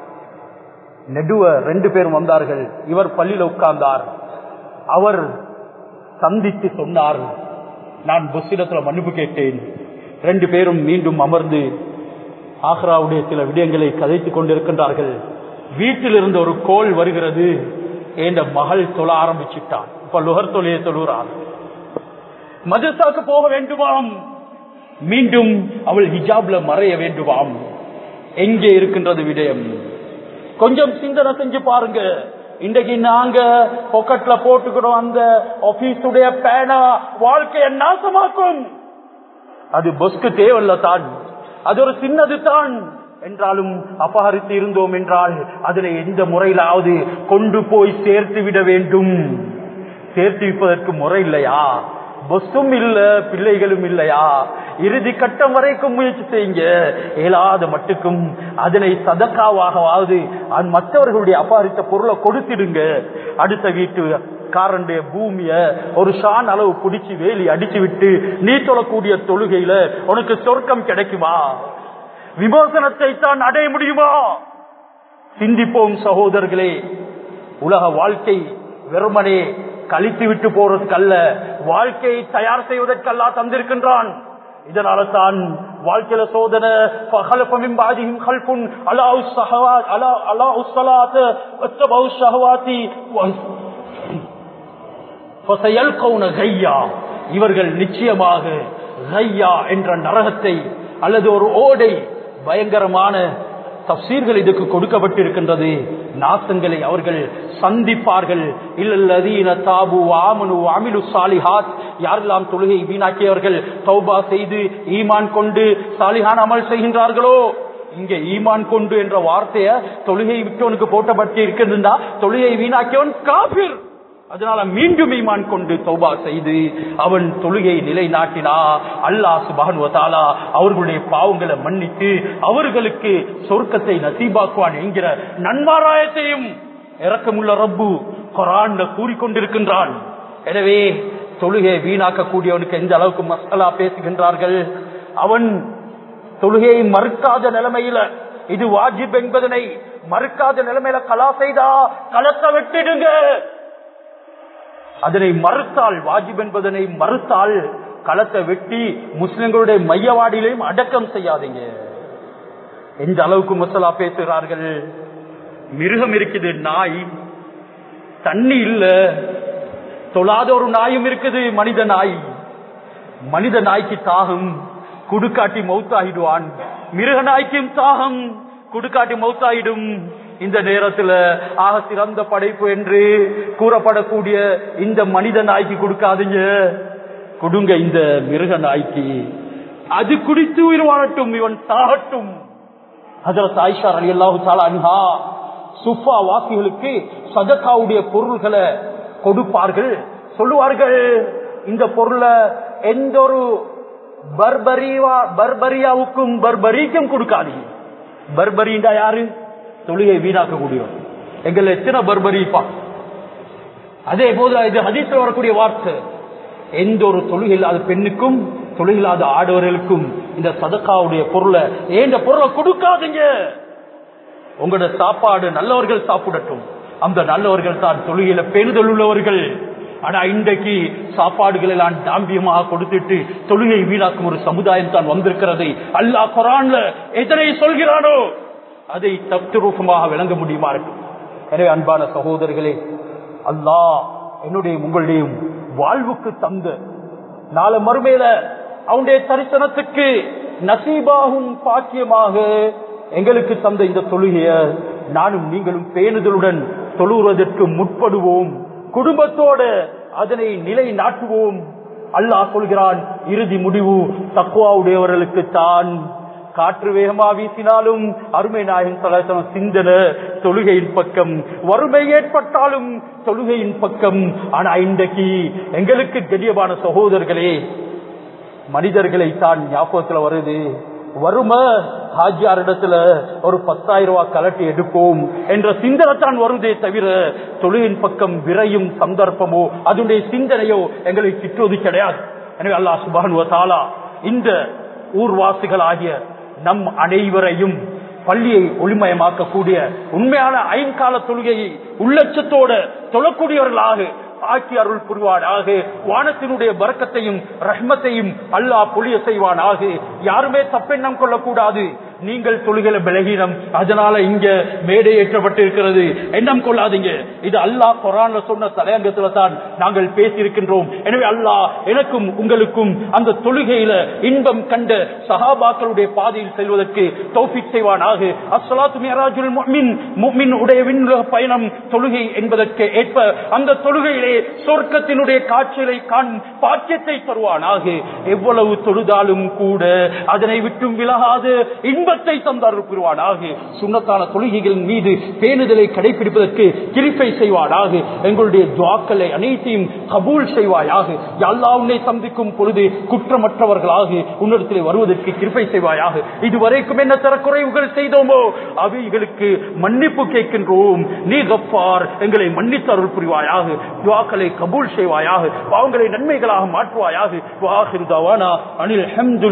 நெடுவ ரெண்டு பேரும் வந்தார்கள் இவர் பள்ளியில உட்கார்ந்தார் அவர் சந்தித்து சொன்னார் நான் புஸ்திடத்துல மன்னிப்பு கேட்டேன் ரெண்டு பேரும் மீண்டும் அமர்ந்து ஆக்ராவுடைய சில விடயங்களை கதைத்துக் கொண்டிருக்கின்றார்கள் வீட்டில் இருந்து ஒரு கோல் வருகிறது என்ற மகள் தொழ ஆரம்பிச்சுட்டான் இப்ப லுகர் தொழிலை தொழுகிறார் மதசாக்கு போக வேண்டுமாம் மீண்டும் அவள் ஹிஜாப்ல மறைய வேண்டுமாம் எங்கே இருக்கின்றது விடயம் கொஞ்சம் சிந்தனை செஞ்சு பாருங்க இன்றைக்கு நாங்க பொக்கெட்ல போட்டுக்கிறோம் அந்த ஆபீஸுடைய பேனா வாழ்க்கையை நாசமாக்கும் அது பொஸ்க்கு தேவையில்ல தான் அது ஒரு சின்னது தான் என்றாலும் அபகரித்து இருந்தோம் என்றால் அதனை எந்த முறையிலாவது கொண்டு போய் சேர்த்து விட வேண்டும் சேர்த்து வைப்பதற்கு முறை இல்லையா பொஸ்ஸும் இல்ல பிள்ளைகளும் இல்லையா இறுதி கட்டம் வரைக்கும் முயற்சி செய்யுங்க இயலாத மட்டுக்கும் அதனை சதக்காவாகவாவது மற்றவர்களுடைய அபாரித்த பொருளை கொடுத்திடுங்க அடுத்த வீட்டு காரனுடைய பூமிய ஒரு ஷான் அளவு பிடிச்சு வேலி அடிச்சு விட்டு நீ தொழக்கூடிய தொழுகையில உனக்கு சொர்க்கம் கிடைக்குமா விமோசனத்தை தான் அடைய முடியுமா சிந்திப்போம் சகோதரர்களே உலக வாழ்க்கை வெறுமனே கழித்து விட்டு போறதுக்கல்ல வாழ்க்கையை தயார் செய்வதற்கல்லா தந்திருக்கின்றான் இதனால தான் வாழ்க்கையில சோதனை فخلفهم بعدهم خلف الاء الصحوات الا الاء الصلاه واتبعوا الشهوات فسيلقون غيا இவர்கள் நிச்சயமாக غيا என்ற நரகத்தை அல்லது ஒரு ஓடை பயங்கரமான தப்சீர்கள் இதுக்கு கொடுக்கப்பட்டிருக்கின்றது நாசங்களை அவர்கள் சந்திப்பார்கள் இல்லல்லதீன தாபு ஆமனு அமிலு சாலிஹாத் யாரெல்லாம் தொழுகை வீணாக்கியவர்கள் தௌபா செய்து ஈமான் கொண்டு சாலிஹான் அமல் செய்கின்றார்களோ இங்க ஈமான் கொண்டு என்ற வார்த்தைய தொழுகை விட்டவனுக்கு போட்டப்பட்டு இருக்கின்றா தொழுகை வீணாக்கியவன் காபிர் அதனால மீண்டும் ஈமான் கொண்டு தௌபா செய்து அவன் தொழுகை நிலைநாட்டினா அல்லாஹ் சுபானுவதாலா அவர்களுடைய பாவங்களை மன்னித்து அவர்களுக்கு சொர்க்கத்தை நசீபாக்குவான் என்கிற நன்மாராயத்தையும் இறக்கமுள்ள ரப்பு குரான்ல கூறிக்கொண்டிருக்கின்றான் எனவே தொழுகை வீணாக்கக்கூடியவனுக்கு எந்த அளவுக்கு மசாலா பேசுகின்றார்கள் அவன் தொழுகையை மறுக்காத நிலைமையில இது வாஜிப் என்பதனை மறுக்காத நிலைமையில கலா செய்தா கலத்தை விட்டுடுங்க அதனை மறுத்தால் வாஜிப் என்பதனை மறுத்தால் களத்தை வெட்டி முஸ்லிம்களுடைய மையவாடியிலையும் அடக்கம் செய்யாதீங்க எந்த அளவுக்கு முசலா பேசுகிறார்கள் மிருகம் இருக்குது நாய் தண்ணி இல்ல தொழாத ஒரு நாயும் இருக்குது மனித நாய் மனித நாய்க்கு தாகம் குடுக்காட்டி மௌத்தாகிடுவான் மிருக நாய்க்கும் தாகம் குடுக்காட்டி மௌத்தாயிடும் இந்த நேரத்துல ஆக சிறந்த படைப்பு என்று கூறப்படக்கூடிய இந்த மனித நாய்க்கு கொடுக்காதீங்க கொடுங்க இந்த மிருக நாய்க்கு அது குடித்து உயிர் வாழட்டும் இவன் சாகட்டும் அதில் சாய்ஷார் அலி அல்லாஹு அன்ஹா சுஃபா வாசிகளுக்கு சதக்காவுடைய பொருள்களை கொடுப்பார்கள் சொல்லுவார்கள் இந்த பொருளை எந்த ஒரு பர்பரியா பர்பரியாவுக்கும் பர்பரிக்கும் கொடுக்காதீங்க பர்பரிண்டா யாரு தொழுகை வீணாக்கக்கூடியவர் எங்கள் எத்தனை பர்பரிப்பா அதே போது இது ஹதீஸ்ல வரக்கூடிய வார்த்தை எந்த ஒரு தொழுகை இல்லாத பெண்ணுக்கும் தொழிலாத ஆடவர்களுக்கும் இந்த சதக்காவுடைய பொருளை ஏன் இந்த பொருளை கொடுக்காதீங்க உங்களோட சாப்பாடு நல்லவர்கள் சாப்பிடட்டும் அந்த நல்லவர்கள் தான் தொழுகையில பெருதல் உள்ளவர்கள் ஆனா இன்றைக்கு சாப்பாடுகள் எல்லாம் தாம்பியமாக கொடுத்துட்டு தொழுகை வீணாக்கும் ஒரு சமுதாயம் தான் வந்திருக்கிறது அல்லாஹ் குரான்ல எதனை சொல்கிறானோ அதை தப்துரூபமாக விளங்க முடியுமா இருக்கும் எனவே அன்பான சகோதரர்களே அல்லாஹ் என்னுடைய உங்களுடைய வாழ்வுக்கு தந்த நாளை மறுமையில அவனுடைய தரிசனத்துக்கு நசீபாகும் பாக்கியமாக எங்களுக்கு தந்த இந்த தொழுகைய நானும் நீங்களும் பேணுதலுடன் தொழுவதற்கு முற்படுவோம் குடும்பத்தோட அதனை நிலை நாட்டுவோம் அல்லாஹ் சொல்கிறான் இறுதி முடிவு தக்குவாவுடையவர்களுக்கு தான் காற்று வேகமா வீசினாலும் அருமை நாயகன் சலாசனம் சிந்தன தொழுகையின் பக்கம் வறுமை ஏற்பட்டாலும் தொழுகையின் பக்கம் ஆனா இன்றைக்கு எங்களுக்கு கடியமான சகோதரர்களே மனிதர்களை தான் ஞாபகத்துல வருது வறுமை ஹாஜியாரிடத்துல ஒரு பத்தாயிரம் ரூபாய் கலட்டி எடுப்போம் என்ற சிந்தனை தான் வருதே தவிர தொழிலின் பக்கம் விரையும் சந்தர்ப்பமோ அதனுடைய சிந்தனையோ எங்களை சிற்றுவது கிடையாது எனவே அல்லாஹ் சுபான் தாலா இந்த ஊர்வாசிகளாகிய நம் அனைவரையும் பள்ளியை ஒளிமயமாக்கக்கூடிய உண்மையான ஐங்கால தொழுகையை உள்ளட்சத்தோட தொழக்கூடியவர்களாக ஆக்கி அருள் புரிவானாக வானத்தினுடைய பறக்கத்தையும் ரஹ்மத்தையும் அல்லாஹ் பொழிய செய்வானாக யாருமே தப்பெண்ணம் கொள்ளக்கூடாது நீங்கள் தொழுகிற பலகீனம் அதனால இங்க மேடை ஏற்றப்பட்டிருக்கிறது எண்ணம் கொள்ளாதீங்க இது அல்லாஹ் குரான்ல சொன்ன தலையங்கத்துல தான் நாங்கள் பேசியிருக்கின்றோம் எனவே அல்லாஹ் எனக்கும் உங்களுக்கும் அந்த தொழுகையில இன்பம் கண்ட சஹாபாக்களுடைய பாதையில் செல்வதற்கு தௌஃபிக் செய்வானாக அஸ்ஸலாத்து மியராஜுல் முஃமின் முஃமின் உடைய விண்ணுலக பயணம் தொழுகை என்பதற்கு ஏற்ப அந்த தொழுகையிலே சொர்க்கத்தினுடைய காட்சிகளை காணும் பாக்கியத்தை தருவானாக எவ்வளவு தொழுதாலும் கூட அதனை விட்டும் விலகாது இன்பத்தை தந்தார் புரிவானாக சுண்ணத்தான தொழுகைகளின் மீது பேணுதலை கடைபிடிப்பதற்கு கிரிப்பை செய்வானாக எங்களுடைய துவாக்களை அனைத்தையும் கபூல் செய்வாயாக எல்லா உன்னை சந்திக்கும் பொழுது குற்றமற்றவர்களாக உன்னிடத்தில் வருவதற்கு கிருப்பை செய்வாயாக இதுவரைக்கும் என்ன தரக்குறைவுகள் செய்தோமோ அவைகளுக்கு மன்னிப்பு கேட்கின்றோம் நீ கப்பார் எங்களை மன்னித்து அருள் புரிவாயாக துவாக்களை கபூல் செய்வாயாக பாவங்களை நன்மைகளாக மாற்றுவாயாக வாஹிருதாவானா அனில் ஹம்துல்